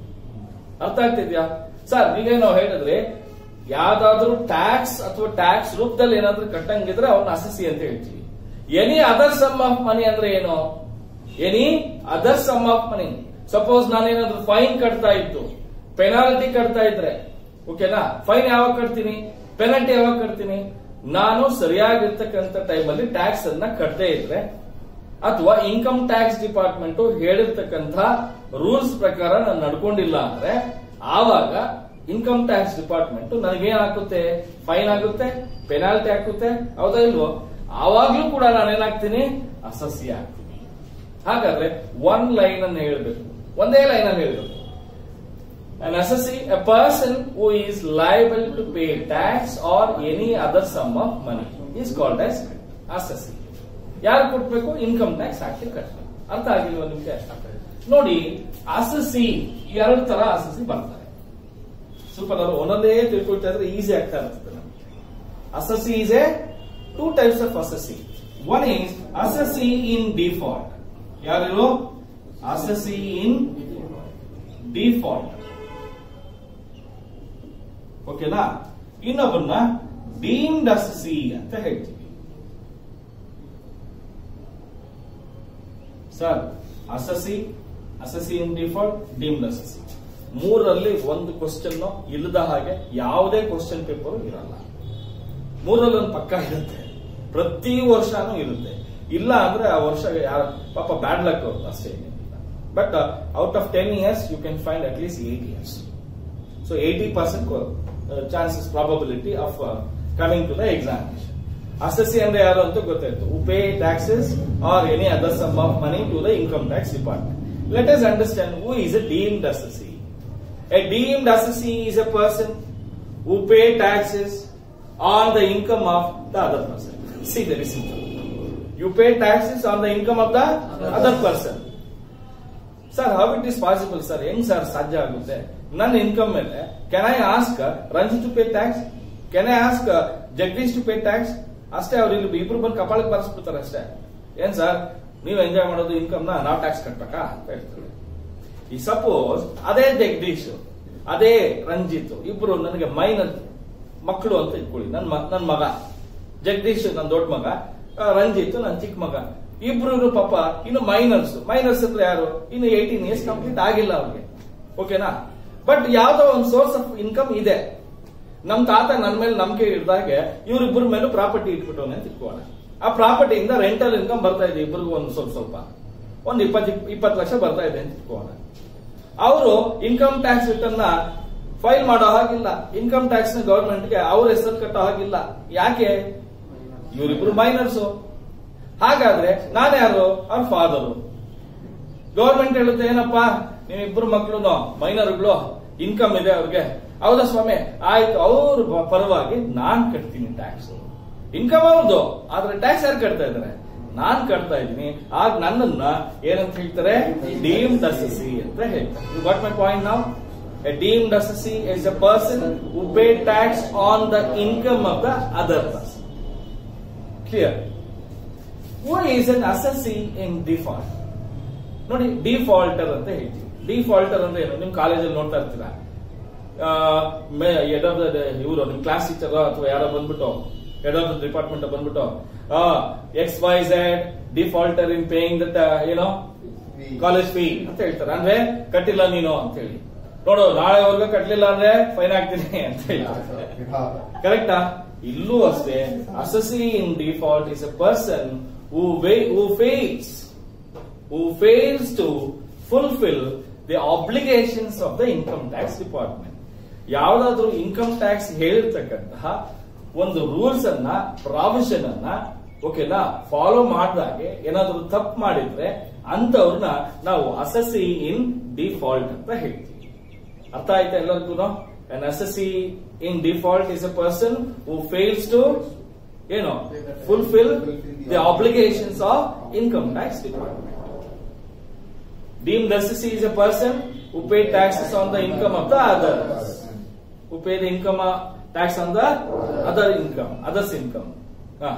ಅರ್ಥ ಆಗ್ತಿದ್ಯಾ ಸರ್ ನೀವೇನೋ ಹೇಳಿದ್ರೆ ಯಾವ್ದಾದ್ರು ಟ್ಯಾಕ್ಸ್ ಅಥವಾ ಟ್ಯಾಕ್ಸ್ ರೂಪದಲ್ಲಿ ಏನಾದ್ರೂ ಕಟ್ಟಂಗಿದ್ರೆ ಅವನ್ನ ಅಸಸಿ ಅಂತ ಹೇಳ್ತೀವಿ any other sum of money ಅಂದ್ರೆ ಏನು any other sum of money suppose ನಾನೇನಾದ್ರೂ ಫೈನ್ ಕಟ್ತಾ ಇತ್ತು ಪೆನಾಲ್ಟಿ ಕಟ್ತಾ ಇದ್ರೆ ಓಕೆನಾ ಫೈನ್ ಯಾವಾಗ ಕಟ್ತೀನಿ ಪೆನಾಲ್ಟಿ ಯಾವಾಗ ಕಟ್ತೀನಿ ನಾನು ಸರಿಯಾಗಿರ್ತಕ್ಕಂಥ ಟೈಮಲ್ಲಿ ಟ್ಯಾಕ್ಸ್ ಅನ್ನ ಕಟ್ಟದೇ ಇದ್ರೆ ಅಥವಾ ಇನ್ಕಮ್ ಟ್ಯಾಕ್ಸ್ ಡಿಪಾರ್ಟ್ಮೆಂಟ್ ಹೇಳಿರ್ತಕ್ಕಂಥ ರೂಲ್ಸ್ ಪ್ರಕಾರ ನಾನು ನಡ್ಕೊಂಡಿಲ್ಲ ಅಂದ್ರೆ ಆವಾಗ ಇನ್ಕಮ್ ಟ್ಯಾಕ್ಸ್ ಡಿಪಾರ್ಟ್ಮೆಂಟ್ ನನಗೇನ್ ಹಾಕುತ್ತೆ ಫೈನ್ ಆಗುತ್ತೆ ಪೆನಾಲ್ಟಿ ಹಾಕುತ್ತೆ ಹೌದಾ ಇಲ್ವೋ ಆವಾಗ್ಲೂ ಕೂಡ ನಾನೇನಾಗ್ತೀನಿ ಅಸಸ್ಯ ಆಗ್ತೀನಿ ಹಾಗಾದ್ರೆ ಒನ್ ಲೈನ್ ಅನ್ನು ಹೇಳ್ಬೇಕು ಒಂದೇ ಲೈನ್ ಅನ್ನು ಹೇಳ್ಬೇಕು An assessee, a person who is liable to pay tax or any other sum of money is called as assessee. ಯಾರು ಕೊಟ್ಬೇಕು ಇನ್ಕಮ್ ಟ್ಯಾಕ್ಸ್ ಹಾಕಿ ಕಟ್ಟಬೇಕು ಅರ್ಥ ಆಗಿಲ್ವಾ ನಿಮ್ಗೆ ನೋಡಿ ಅಸಸಿ ಎರಡು ತರ ಅಸಸಿ ಬರ್ತಾರೆ ಸ್ವಲ್ಪ ನಾವು ಒಂದೊಂದೇ ತಿಳ್ಕೊಳ್ತಾ ಇದ್ರೆ ಈಸಿ ಆಗ್ತಾ ಇರ್ತದೆ ನಮಗೆ assessee is a two types of assessee one is assessee in default ಯಾರು ಅಸಸಿ ಇನ್ ಡಿಫಾಲ್ಟ್ ಓಕೆನಾ ಇನ್ನೊಬ್ಬರನ್ನ ಡೀಮ್ಡ್ ಅಸಸಿ ಅಂತ ಹೇಳ್ತೀವಿ sir assessee assessee in default deemed assessee ಮೂರರಲ್ಲಿ ಒಂದು ಕ್ವಶನ್ ಇಲ್ಲದ ಹಾಗೆ ಯಾವುದೇ ಕ್ವಶನ್ ಪೇಪರ್ ಇರಲ್ಲ ಮೂರಲ್ಲಿ ಒಂದು ಪಕ್ಕ ಇರುತ್ತೆ ಪ್ರತಿ ವರ್ಷನೂ ಇರುತ್ತೆ ಇಲ್ಲ ಅಂದ್ರೆ ಆ ವರ್ಷ ಯಾರ ಪಾಪ ಬ್ಯಾಡ್ ಲಕ್ ಅವ್ರದ್ದು ಅಷ್ಟೇ but out of ten years you can find at least eight years so eighty percent chances probability of coming to the examination assessee ಅಂದ್ರೆ ಯಾರು ಅಂತ ಗೊತ್ತಾಯ್ತು you pay taxes are any other sum of money to the income tax department let us understand who is a deemed assessee a deemed assessee is a person who pay taxes on the income of the other person see very simple you pay taxes on the income of the other person sir how it is possible sir ಹೆಂಗ್ ಸರ್ ಸಾಧ್ಯ ಆಗುತ್ತೆ ನನ್ನ ಇನ್ಕಮ್ ಮೇಲೆ can I ask Ranjit to pay tax can I ask Jagadish to pay tax ಅಷ್ಟೇ ಅವ್ರು ಇಲ್ಲಿ ಇಬ್ರು ಬಂದು ಕಪಾಳಕ್ಕೆ ಬರ್ಸ್ಬಿಡ್ತಾರೆ ಅಷ್ಟೇ ಏನ್ ಸರ್ ನೀವು ಎಂಜಾಯ್ ಮಾಡೋದು ಇನ್ಕಮ್ ನ ನಾವು ಟ್ಯಾಕ್ಸ್ ಕಟ್ಬೇಕಾ ಅಂತ ಹೇಳ್ತಾರೆ ಈ ಸಪೋಸ್ ಅದೇ ಜಗದೀಶ್ ಅದೇ ರಂಜಿತ್ ಇಬ್ರು ನನಗೆ ಮೈನರ್ ಮಕ್ಕಳು ಅಂತ ಇಟ್ಕೊಳ್ಳಿ ನನ್ ಮ- ನನ್ ಮಗ ಜಗದೀಶ್ ನನ್ ದೊಡ್ಡ ಮಗ ಆ, ರಂಜಿತ್ ನನ್ ಚಿಕ್ಕ ಮಗ ಇಬ್ರು ಪಾಪ ಇನ್ನು ಮೈನರ್ಸ್ ಮೈನರ್ಸ್ ಅಂದ್ರೆ ಯಾರು ಇನ್ನು ಏಯ್ಟೀನ್ ಇಯರ್ಸ್ ಕಂಪ್ಲೀಟ್ ಆಗಿಲ್ಲ ಅವ್ರಿಗೆ ಓಕೆನಾ ಬಟ್ ಯಾವ್ದೋ ಒಂದು ಸೋರ್ಸ್ ಆಫ್ ಇನ್ಕಮ್ ಇದೆ ನಮ್ ತಾತ ನನ್ ಮೇಲೆ ನಂಬಿಕೆ ಇಡ್ದಾಗೆ ಇವ್ರಿಬ್ಬರ ಮೇಲೂ ಪ್ರಾಪರ್ಟಿ ಇಟ್ಬಿಟ್ಟವನೆ ಅಂತ ಇಟ್ಕೋಣ ಆ ಪ್ರಾಪರ್ಟಿಯಿಂದ ರೆಂಟಲ್ ಇನ್ಕಮ್ ಬರ್ತಾ ಇದೆ ಇಬ್ಬರಿಗೂ ಒಂದು ಸ್ವಲ್ಪ ಸ್ವಲ್ಪ ಒಂದು ಇಪ್ಪತ್ತು ಇಪ್ಪತ್ತು ಲಕ್ಷ ಬರ್ತಾ ಇದೆ ಅಂತ ಇಟ್ಕೋಣ ಅವರು ಇನ್ಕಮ್ ಟ್ಯಾಕ್ಸ್ ರಿಟರ್ನ್ ನ ಫೈಲ್ ಮಾಡೋ ಹಾಗಿಲ್ಲ ಇನ್ಕಮ್ ಟ್ಯಾಕ್ಸ್ ನ ಗವರ್ಮೆಂಟ್ಗೆ ಅವ್ರ ಹೆಸರು ಕಟ್ಟೋ ಹಾಗಿಲ್ಲ ಯಾಕೆ ಇವರಿಬ್ರು ಮೈನರ್ಸ್ ಹಾಗಾದ್ರೆ ನಾನ್ಯಾರು ಅವ್ರ ಫಾದರು ಗವರ್ಮೆಂಟ್ ಹೇಳುತ್ತೆ ಏನಪ್ಪಾ ನೀವಿಬ್ರು ಮಕ್ಕಳು ಮೈನರ್ಗಳು ಇನ್ಕಮ್ ಇದೆ ಅವ್ರಿಗೆ ಹೌದಾ ಸ್ವಾಮಿ ಆಯ್ತು ಅವ್ರ ಬ- ಪರವಾಗಿ ನಾನ್ ಕಟ್ತೀನಿ ಟ್ಯಾಕ್ಸ್ ಇನ್ಕಮ್ ಅವ್ರದ್ದು ಆದ್ರೆ ಟ್ಯಾಕ್ಸ್ ಯಾರು ಕಟ್ತಾ ಇದಾರೆ ನಾನ್ ಕಟ್ತಾ ಇದ್ದೀನಿ ಆಗ ನನ್ನನ್ನ ಏನಂತ ಹೇಳ್ತಾರೆ ಡೀಮ್ಡ್ ಅಸಸಿ ಅಂತ ಹೇಳ್ತಾರೆ ಯು ಗಾಟ್ ಮೈ ಪಾಯಿಂಟ್ ನಾವು a deemed assessee is a person who pay tax on the income of the other person clear who is an assessee in default ನೋಡಿ ಡಿಫಾಲ್ಟರ್ ಅಂತ ಹೇಳ್ತೀವಿ ಡಿಫಾಲ್ಟರ್ ಅಂದ್ರೆ ಏನು ನಿಮ್ ಕಾಲೇಜಲ್ಲಿ ನೋಡ್ತಾ ಇರ್ತೀರಾ ಹೆಡ್ ಆಫ್ ದ ಇವರು ನಿಮ್ ಕ್ಲಾಸ್ ಟೀಚರ್ ಅಥವಾ ಯಾರೋ ಬಂದ್ಬಿಟ್ಟು ಹೆಡ್ ಆಫ್ ದ ಡಿಪಾರ್ಟ್ಮೆಂಟ್ ಬಂದ್ಬಿಟ್ಟು X Y Z defaulter in paying that ಏನೋ ಕಾಲೇಜ್ ಫೀ ಅಂತ ಹೇಳ್ತಾರೆ ಅಂದ್ರೆ ಕಟ್ಟಿಲ್ಲ ನೀನು ಅಂತ ಹೇಳಿ ನೋಡು ನಾಳೆವರೆಗೂ ಕಟ್ಟಲಿಲ್ಲ ಅಂದ್ರೆ ಫೈನ್ ಹಾಕ್ತೀನಿ ಅಂತ ಹೇಳ್ತಾರೆ ಕರೆಕ್ಟಾ ಇಲ್ಲೂ ಅಷ್ಟೇ assessee in default is a person who way who fails who fails to fulfill the obligations of the income tax department. ಯಾವುದಾದ್ರೂ ಇನ್ಕಮ್ ಟ್ಯಾಕ್ಸ್ ಹೇಳಿರ್ತಕ್ಕಂತಹ ಒಂದು ರೂಲ್ಸ್ ಅನ್ನ ಪ್ರಾವಿಷನ್ ಅನ್ನ ಓಕೆನಾ ಫಾಲೋ ಮಾಡಿದಾಗೆ ಏನಾದ್ರೂ ತಪ್ಪು ಮಾಡಿದ್ರೆ ಅಂತವ್ರನ್ನ ನಾವು ಅಸಸಿ ಇನ್ ಡಿಫಾಲ್ಟ್ ಅಂತ ಹೇಳ್ತೀವಿ ಅರ್ಥ ಆಯ್ತಾ ಎಲ್ಲರಿಗೂ an assessee in default is a person who fails to ಏನು fulfil the obligations of income tax department Deemed assessee is a person who pay taxes on the income of the others. Who pay the income uh, tax on the other income, others income. Ah.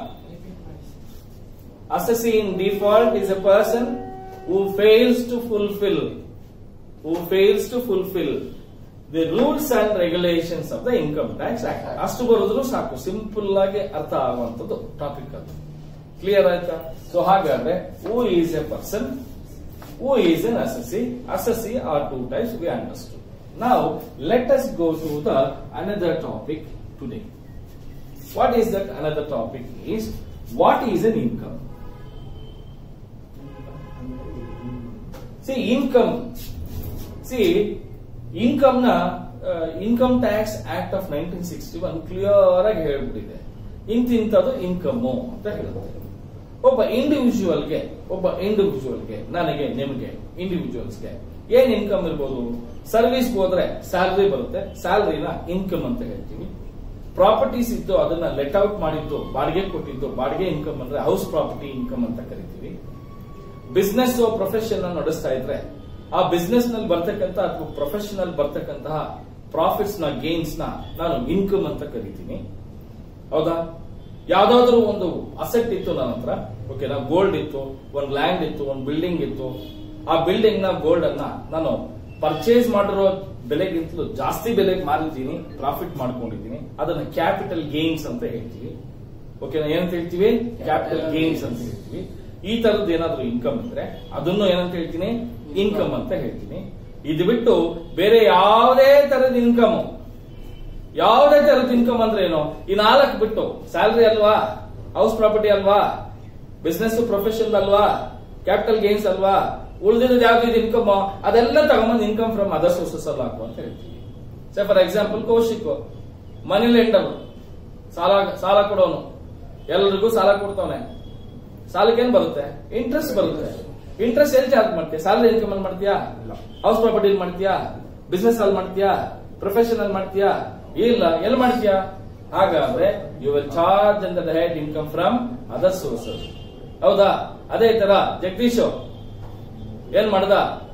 Assessee in default is a person who fails to fulfill, who fails to fulfill the rules and regulations of the income tax act. ಅಷ್ಟು ಬರೋದ್ರು ಸಾಕು ಸಿಂಪಲ್ ಆಗಿ ಅರ್ಥ ಆಗುವಂತದ್ದು ಟಾಪಿಕ್ ಅದು ಕ್ಲಿಯರ್ ಆಯ್ತಾ ಸೊ ಹಾಗಾದ್ರೆ who is a person who is an assessee. Assessee are two types we understood. Now let us go to the another topic today. What is that another topic is what is an income? See income. See income ನ income tax act of nineteen sixty one clear ಆಗಿ ಹೇಳ್ಬಿಟ್ಟಿದೆ ಇಂತಿಂತದ್ದು ಇನ್ಕಮ್ ಅಂತ ಹೇಳುತ್ತೆ ಒಬ್ಬ ಇಂಡಿವಿಜುವಲ್ಗೆ ಒಬ್ಬ ಇಂಡಿವಿಜುವಲ್ಗೆ ನನಗೆ ನಿಮಗೆ ಇಂಡಿವಿಜುವಲ್ಸ್ಗೆ ಏನ್ ಇನ್ಕಮ್ ಇರ್ಬೋದು ಸರ್ವಿಸ್ ಹೋದ್ರೆ ಸ್ಯಾಲರಿ ಬರುತ್ತೆ ಸ್ಯಾಲರಿನ ಇನ್ಕಮ್ ಅಂತ ಹೇಳ್ತೀವಿ ಪ್ರಾಪರ್ಟೀಸ್ ಇದ್ದು ಅದನ್ನ ಲೆಟ್ ಔಟ್ ಮಾಡಿದ್ದು ಬಾಡಿಗೆ ಕೊಟ್ಟಿದ್ದು ಬಾಡಿಗೆ ಇನ್ಕಮ್ ಅಂದ್ರೆ ಹೌಸ್ ಪ್ರಾಪರ್ಟಿ ಇನ್ಕಮ್ ಅಂತ ಕರಿತೀವಿ ಬಿಸ್ನೆಸ್ ಪ್ರೊಫೆಷನ್ ನಡೆಸ್ತಾ ಇದ್ರೆ ಆ ಬಿಸ್ನೆಸ್ ನಲ್ಲಿ ಬರ್ತಕ್ಕಂತ ಅಥವಾ ಪ್ರೊಫೆಷನಲ್ ಬರ್ತಕ್ಕಂತಹ ಪ್ರಾಫಿಟ್ಸ್ ನ ಗೇನ್ಸ್ ನ ನಾನು ಇನ್ಕಮ್ ಅಂತ ಕರಿತೀನಿ ಹೌದಾ ಯಾವ್ದಾದ್ರು ಒಂದು ಅಸೆಟ್ ಇತ್ತು ನನ್ನ ಹತ್ರ ಓಕೆನಾ ಗೋಲ್ಡ್ ಇತ್ತು ಒಂದ್ ಲ್ಯಾಂಡ್ ಇತ್ತು ಒಂದ್ ಬಿಲ್ಡಿಂಗ್ ಇತ್ತು ಆ ಬಿಲ್ಡಿಂಗ್ ನ ಗೋಲ್ಡ್ ಅನ್ನ ನಾನು ಪರ್ಚೇಸ್ ಮಾಡಿರೋ ಬೆಲೆಗಿಂತಲೂ ಜಾಸ್ತಿ ಬೆಲೆಗೆ ಮಾರಿದ್ದೀನಿ ಪ್ರಾಫಿಟ್ ಮಾಡ್ಕೊಂಡಿದ್ದೀನಿ ಅದನ್ನ ಕ್ಯಾಪಿಟಲ್ ಗೇನ್ಸ್ ಅಂತ ಹೇಳ್ತೀವಿ ಓಕೆನಾ ಏನಂತ ಹೇಳ್ತೀವಿ ಕ್ಯಾಪಿಟಲ್ ಗೇನ್ಸ್ ಅಂತ ಹೇಳ್ತೀವಿ ಈ ತರದ್ದು ಏನಾದ್ರೂ ಇನ್ಕಮ್ ಇದ್ರೆ ಅದನ್ನು ಏನಂತ ಹೇಳ್ತೀನಿ ಇನ್ಕಮ್ ಅಂತ ಹೇಳ್ತೀನಿ ಇದು ಬಿಟ್ಟು ಬೇರೆ ಯಾವುದೇ ತರದ ಇನ್ಕಮ್ ಯಾವುದೇ ತರದ ಇನ್ಕಮ್ ಅಂದ್ರೆ ಏನು ಈ ನಾಲ್ಕು ಬಿಟ್ಟು ಸ್ಯಾಲರಿ ಅಲ್ವಾ ಹೌಸ್ ಪ್ರಾಪರ್ಟಿ ಅಲ್ವಾ ಬಿಸ್ನೆಸ್ ಪ್ರೊಫೆಷನ್ ಅಲ್ವಾ ಕ್ಯಾಪಿಟಲ್ ಗೇನ್ಸ್ ಅಲ್ವಾ ಉಳಿದಿರೋದು ಯಾವ್ದು ಇನ್ಕಮ್ ಅದೆಲ್ಲ ತಗೊಂಬಂದು ಇನ್ಕಮ್ ಫ್ರಮ್ ಅದರ್ ಸೋರ್ಸಸ್ ಅಲ್ಲಿ ಹಾಕು ಅಂತ ಹೇಳ್ತೀವಿ say for example Kaushik money lender ಸಾಲ ಸಾಲ ಕೊಡೋನು ಎಲ್ರಿಗೂ ಸಾಲ ಕೊಡ್ತಾವನೆ ಸಾಲಕ್ಕೆ ಏನ್ ಬರುತ್ತೆ ಇಂಟ್ರೆಸ್ಟ್ ಬರುತ್ತೆ ಇಂಟ್ರೆಸ್ಟ್ ಎಲ್ಲಿ ಚಾರ್ಜ್ ಮಾಡ್ತೀಯಾ ಸ್ಯಾಲರಿ ಇನ್ಕಮ್ ಅಲ್ಲಿ ಮಾಡ್ತೀಯಾ ಹೌಸ್ ಪ್ರಾಪರ್ಟಿ ಮಾಡ್ತೀಯಾ ಬಿಸ್ನೆಸ್ ಅಲ್ಲಿ ಮಾಡ್ತೀಯಾ ಪ್ರೊಫೆಷನ್ ಅಲ್ಲಿ ಮಾಡ್ತೀಯಾ ಇಲ್ಲ ಎಲ್ಲಿ ಮಾಡ್ತೀಯಾ ಹಾಗಾದ್ರೆ you will charge and the head income from other sources ಹೌದಾ ಅದೇ ತರ ಜಗದೀಶ್ ಏನ್ ಮಾಡ್ದ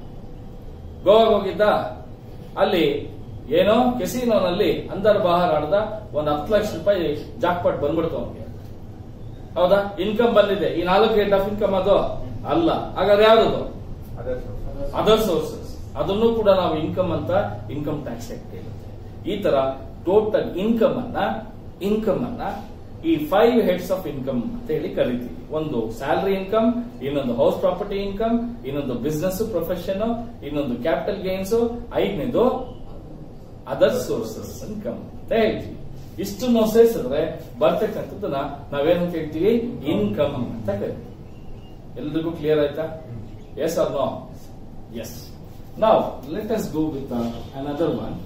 ಗೋವಾಗೆ ಹೋಗಿದ್ದ ಅಲ್ಲಿ ಏನೋ ಕೆಸಿನೋನಲ್ಲಿ ಅಂದರ್ ಬಹಾರ್ ಆಡ್ದ ಒಂದ್ ಹತ್ತು ಲಕ್ಷ ರೂಪಾಯಿ ಜಾಕ್ಪಾಟ್ ಬಂದ್ಬಿಡ್ತು ಅವನಿಗೆ ಹೌದಾ ಇನ್ಕಮ್ ಬಂದಿದೆ ಈ ನಾಲ್ಕು ರೇಟ್ ಆಫ್ ಇನ್ಕಮ್ ಅದು ಅಲ್ಲ ಹಾಗಾದ್ರೆ ಯಾವ್ದು ಅದರ್ ಸೋರ್ಸಸ್ ಅದನ್ನು ಕೂಡ ನಾವು ಇನ್ಕಮ್ ಅಂತ ಇನ್ಕಮ್ ಟ್ಯಾಕ್ಸ್ ಆಕ್ಟ್ ಇರುತ್ತೆ ಈ ತರ ಟೋಟಲ್ ಇನ್ಕಮ್ ಅನ್ನ ಇನ್ಕಮ್ ಅನ್ನ ಈ ಫೈವ್ ಹೆಡ್ಸ್ ಆಫ್ ಇನ್ಕಮ್ ಅಂತ ಹೇಳಿ ಕರಿತೀವಿ ಒಂದು ಸ್ಯಾಲರಿ ಇನ್ಕಮ್ ಇನ್ನೊಂದು ಹೌಸ್ ಪ್ರಾಪರ್ಟಿ ಇನ್ಕಮ್ ಇನ್ನೊಂದು ಬಿಸ್ನೆಸ್ ಪ್ರೊಫೆಷನ್ ಇನ್ನೊಂದು ಕ್ಯಾಪಿಟಲ್ ಗೇನ್ಸ್ ಐದನೇದು ಅದರ್ ಸೋರ್ಸಸ್ ಇನ್ಕಮ್ ಅಂತ ಹೇಳ್ತೀವಿ ಇಷ್ಟನ್ನು ಸೇರಿಸಿದ್ರೆ ಬರ್ತಕ್ಕಂಥದ್ದನ್ನ ನಾವೇನಂತ ಹೇಳ್ತೀವಿ ಇನ್ಕಮ್ ಅಂತ ಕರಿತೀವಿ ಎಲ್ರಿಗೂ ಕ್ಲಿಯರ್ ಆಯ್ತಾ ಎಸ್ ಆರ್ ನೋ ಎಸ್ ನಾವು let us go with another one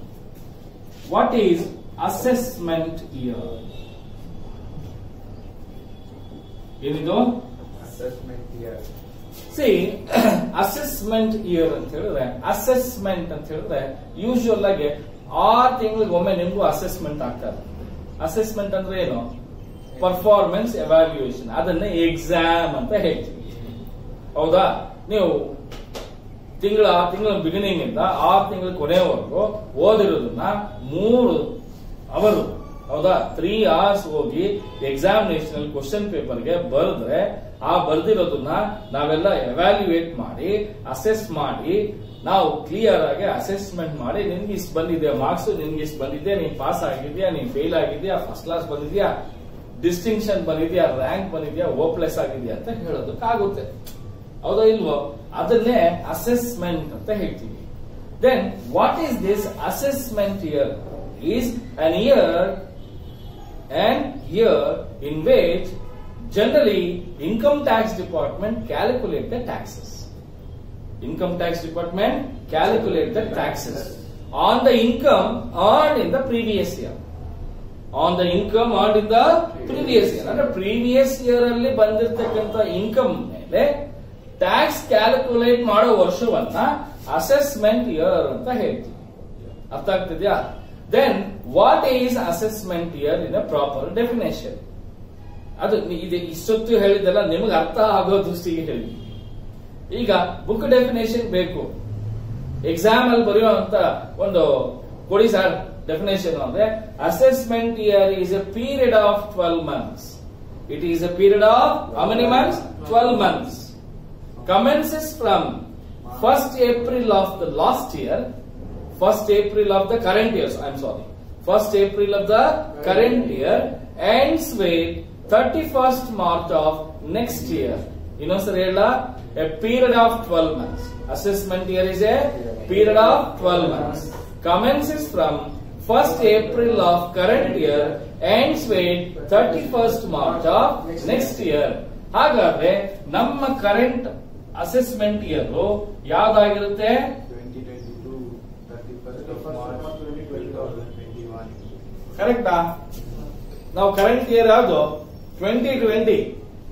what is assessment year ಏನಿದು assessment year see assessment year ಅಂತ ಹೇಳಿದ್ರೆ ಅಸೆಸ್ಮೆಂಟ್ ಅಂತ ಹೇಳಿದ್ರೆ ಯೂಶುವಲ್ ಆಗಿ ಆರು ತಿಂಗಳಿಗೆ ಒಮ್ಮೆ ನಿಮ್ಗೂ ಅಸೆಸ್ಮೆಂಟ್ ಆಗ್ತಾರೆ ಅಸೆಸ್ಮೆಂಟ್ ಅಂದ್ರೆ ಏನು ಪರ್ಫಾರ್ಮೆನ್ಸ್ ಎವ್ಯಾಲ್ಯೂಯೇಷನ್ ಅದನ್ನ ಎಕ್ಸಾಮ್ ಅಂತ ಹೇಳ್ತೀವಿ ಹೌದಾ ನೀವು ತಿಂಗಳ ತಿಂಗಳ ಬಿಗಿನಿಂಗ್ ಇಂದ ಆರು ತಿಂಗಳ ಕೊನೆಯವರೆಗೂ ಓದಿರೋದನ್ನ ಮೂರು ಅವರು ಹೌದಾ ತ್ರೀ ಅವರ್ಸ್ ಹೋಗಿ ಎಕ್ಸಾಮಿನೇಷನ್ ಕ್ವಶನ್ ಪೇಪರ್ಗೆ ಬರೆದ್ರೆ ಆ ಬರ್ದಿರೋದನ್ನ ನಾವೆಲ್ಲ ಎವ್ಯಾಲ್ಯೂಯೇಟ್ ಮಾಡಿ ಅಸೆಸ್ ಮಾಡಿ ನಾವು ಕ್ಲಿಯರ್ ಆಗಿ ಅಸೆಸ್ಮೆಂಟ್ ಮಾಡಿ ನಿನ್ಗೆ ಇಷ್ಟು ಬಂದಿದೆ ಮಾರ್ಕ್ಸ್ ನಿನ್ಗೆ ಇಷ್ಟು ಬಂದಿದೆ ನೀನ್ ಪಾಸ್ ಆಗಿದ್ಯಾ ನೀನ್ ಫೇಲ್ ಆಗಿದ್ಯಾ ಫಸ್ಟ್ ಕ್ಲಾಸ್ ಬಂದಿದ್ಯಾ ಡಿಸ್ಟಿಂಕ್ಷನ್ ಬಂದಿದ್ಯಾ ರ್ಯಾಂಕ್ ಬಂದಿದ್ಯಾ ಓ ಪ್ಲಸ್ ಆಗಿದ್ಯಾ ಅಂತ ಹೇಳೋದಕ್ಕಾಗುತ್ತೆ ಹೌದಾ ಇಲ್ವೋ ಅದನ್ನೇ ಅಸೆಸ್ಮೆಂಟ್ ಅಂತ ಹೇಳ್ತೀವಿ then what is this assessment year is an year an year in which generally income tax department calculate the taxes income tax department calculate the taxes on the income earned in the previous year on the income earned in the previous year ಅಂದ್ರೆ previous year ಅಲ್ಲಿ ಬಂದಿರತಕ್ಕಂತ ಇನ್ಕಮ್ ಮೇಲೆ ಟ್ಯಾಕ್ಸ್ ಕ್ಯಾಲ್ಕುಲೇಟ್ ಮಾಡೋ ವರ್ಷವನ್ನ ಅಸೆಸ್ಮೆಂಟ್ ಇಯರ್ ಅಂತ ಹೇಳ್ತೀವಿ ಅರ್ಥ ಆಗ್ತಿದ್ಯಾ then what is assessment year in a proper definition ಅದು ನಿ- ಇದು ಇಷ್ಟೊತ್ತು ಹೇಳಿದ್ದೆಲ್ಲ ನಿಮಗೆ ಅರ್ಥ ಆಗೋ ದೃಷ್ಟಿಗೆ ಹೇಳಿ ಈಗ ಬುಕ್ ಡೆಫಿನೇಷನ್ ಬೇಕು ಎಕ್ಸಾಮ್ ಅಲ್ಲಿ ಬರೆಯುವಂತ ಒಂದು ಕೊಡಿ ಸರ್ ಡೆಫಿನೇಷನ್ ಅಂದ್ರೆ assessment year is a period of twelve months it is a period of how many months twelve months commences from 1st April of the last year, 1st April of the current year, I'm sorry, 1st April of the current year ends with 31st March of next year. You know, sir, a period of 12 months. Assessment year is a period of 12 months. Commences from 1st April of current year ends with 31st March of next year. ಹಾಗಾದ್ರೆ ನಮ್ಮ ಕರೆಂಟ್ ಅಸೆಸ್ಮೆಂಟ್ ಇಯರ್ ಯಾವ್ದಾಗಿರುತ್ತೆ twenty twenty two thirty first of March two thousand twenty one ಕರೆಕ್ಟಾ ನಾವು ಕರೆಂಟ್ ಇಯರ್ ಯಾವುದು ಟ್ವೆಂಟಿ ಟ್ವೆಂಟಿ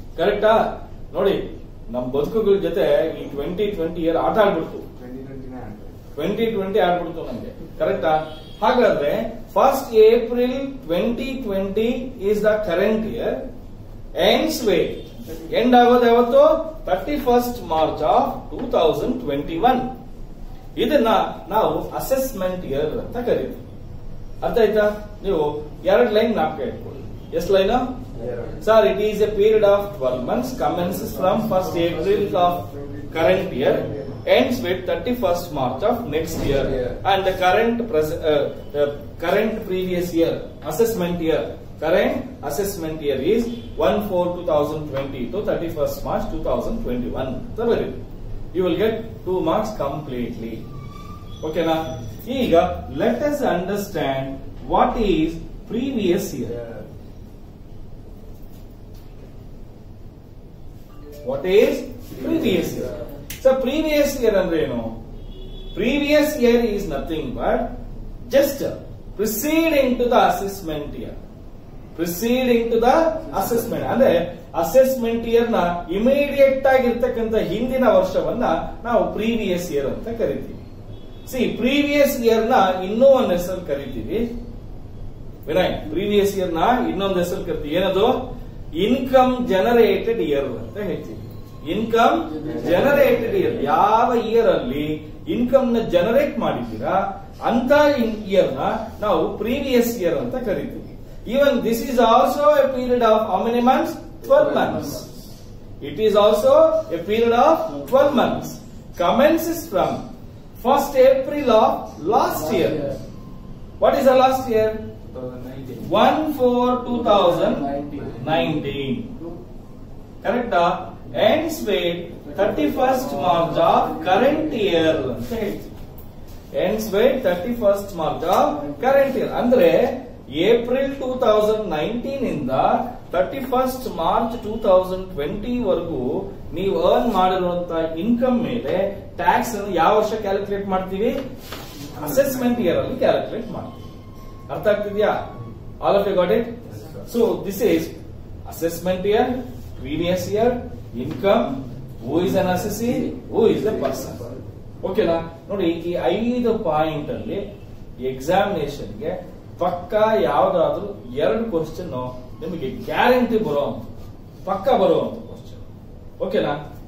ಕರೆಕ್ಟಾ ನೋಡಿ ನಮ್ ಬದುಕುಗಳ ಜೊತೆ ಈ ಟ್ವೆಂಟಿ ಟ್ವೆಂಟಿ ಇಯರ್ ಆಟ ಆಡ್ಬಿಡ್ತು ಟ್ವೆಂಟಿ ಟ್ವೆಂಟಿನೇ ಆಡ್ತಾರೆ ಟ್ವೆಂಟಿ ಟ್ವೆಂಟಿ ಆಡ್ಬಿಡ್ತು ನಮ್ಗೆ ಕರೆಕ್ಟಾ ಹಾಗಾದ್ರೆ first April twenty twenty is the current year ends ವೇ ಎಂಡ್ ಆಗೋದು ಯಾವತ್ತು thirty first March of two thousand twenty one ಇದನ್ನ ನಾವು ಅಸೆಸ್ಮೆಂಟ್ ಇಯರ್ ಅಂತ ಕರಿತೀವಿ ಅರ್ಥ ಆಯ್ತಾ ನೀವು ಎರಡು ಲೈನ್ ನಾಲ್ಕು ಇಟ್ಕೊಳ್ಳಿ ಎಷ್ಟು line Sir, it is a period of 12 months, commences from 1st April of current year, ends with 31st March of next year, Yeah. and the current pres- uh, uh, current previous year assessment year. Current assessment year is 1 4 2020 to 31st March 2021. So very good. You will get two marks completely. Okay, now, ಈಗ let us understand what is previous year. What is previous year so previous year ಅಂದ್ರೆ ಏನು previous year is nothing but just preceding to the assessment year preceding to the assessment ಅಂದ್ರೆ ಅಸೆಸ್ಮೆಂಟ್ ಇಯರ್ ನ ಇಮಿಡಿಯೇಟ್ ಆಗಿರ್ತಕ್ಕಂಥ ಹಿಂದಿನ ವರ್ಷವನ್ನ ನಾವು ಪ್ರೀವಿಯಸ್ ಇಯರ್ ಅಂತ ಕರಿತೀವಿ ಸಿ ಪ್ರೀವಿಯಸ್ ಇಯರ್ ನ ಇನ್ನೂ ಒಂದ್ ಹೆಸರು ಕರಿತೀವಿ ವಿನಯ್ ಪ್ರೀವಿಯಸ್ ಇಯರ್ ನ ಇನ್ನೊಂದು ಹೆಸರು ಕರಿತೀವಿ ಏನದು ಇನ್ಕಮ್ ಜನರೇಟೆಡ್ ಇಯರ್ ಅಂತ ಹೇಳ್ತೀವಿ ಇನ್ಕಮ್ ಜನರೇಟೆಡ್ ಇಯರ್ ಯಾವ ಇಯರ್ ಅಲ್ಲಿ ಇನ್ಕಮ್ ನ ಜನರೇಟ್ ಮಾಡಿದ್ದೀರಾ ಅಂತ ಇಯರ್ ನ ನಾವು ಪ್ರೀವಿಯಸ್ ಇಯರ್ ಅಂತ ಕರಿತೀವಿ even this is also a period of how many months twelve months It is also a period of 12 months. Commences from 1st April of last year. What is the last year? 1 4 2019. Correct? Ends with 31st March of current year. ಅಂತ ಹೇಳ್ತೀವಿ. Ends with 31st March of current year. ಅಂದ್ರೆ ಏಪ್ರಿಲ್ ಟೂ ತೌಸಂಡ್ ನೈನ್ಟೀನ್ ಇಂದ thirty first March two thousand twenty ವರೆಗೂ ನೀವು ಅರ್ನ್ ಮಾಡಿರುವಂತಹ ಇನ್ಕಮ್ ಮೇಲೆ ಟ್ಯಾಕ್ಸ್ ಅನ್ನು ಯಾವ ವರ್ಷ ಕ್ಯಾಲ್ಕುಲೇಟ್ ಮಾಡ್ತೀವಿ ಅಸೆಸ್ಮೆಂಟ್ ಇಯರ್ ಅಲ್ಲಿ ಕ್ಯಾಲ್ಕುಲೇಟ್ ಮಾಡ್ತೀವಿ ಅರ್ಥ ಆಗ್ತಿದ್ಯಾ all of you got it so this is assessment year previous year income who is an assessee who is the person ಓಕೆನಾ ನೋಡಿ ಈ ಐದು ಪಾಯಿಂಟ್ ಅಲ್ಲಿ ಎಕ್ಸಾಮಿನೇಷನ್ಗೆ ಪಕ್ಕ ಯಾವ್ದಾದ್ರು ಎರಡು ಕ್ವಶನ್ ನಿಮಗೆ ಗ್ಯಾರಂಟಿ ಬರೋ ಪಕ್ಕ ಬರುವಂತ ಕ್ವಶನ್ ಓಕೆನಾ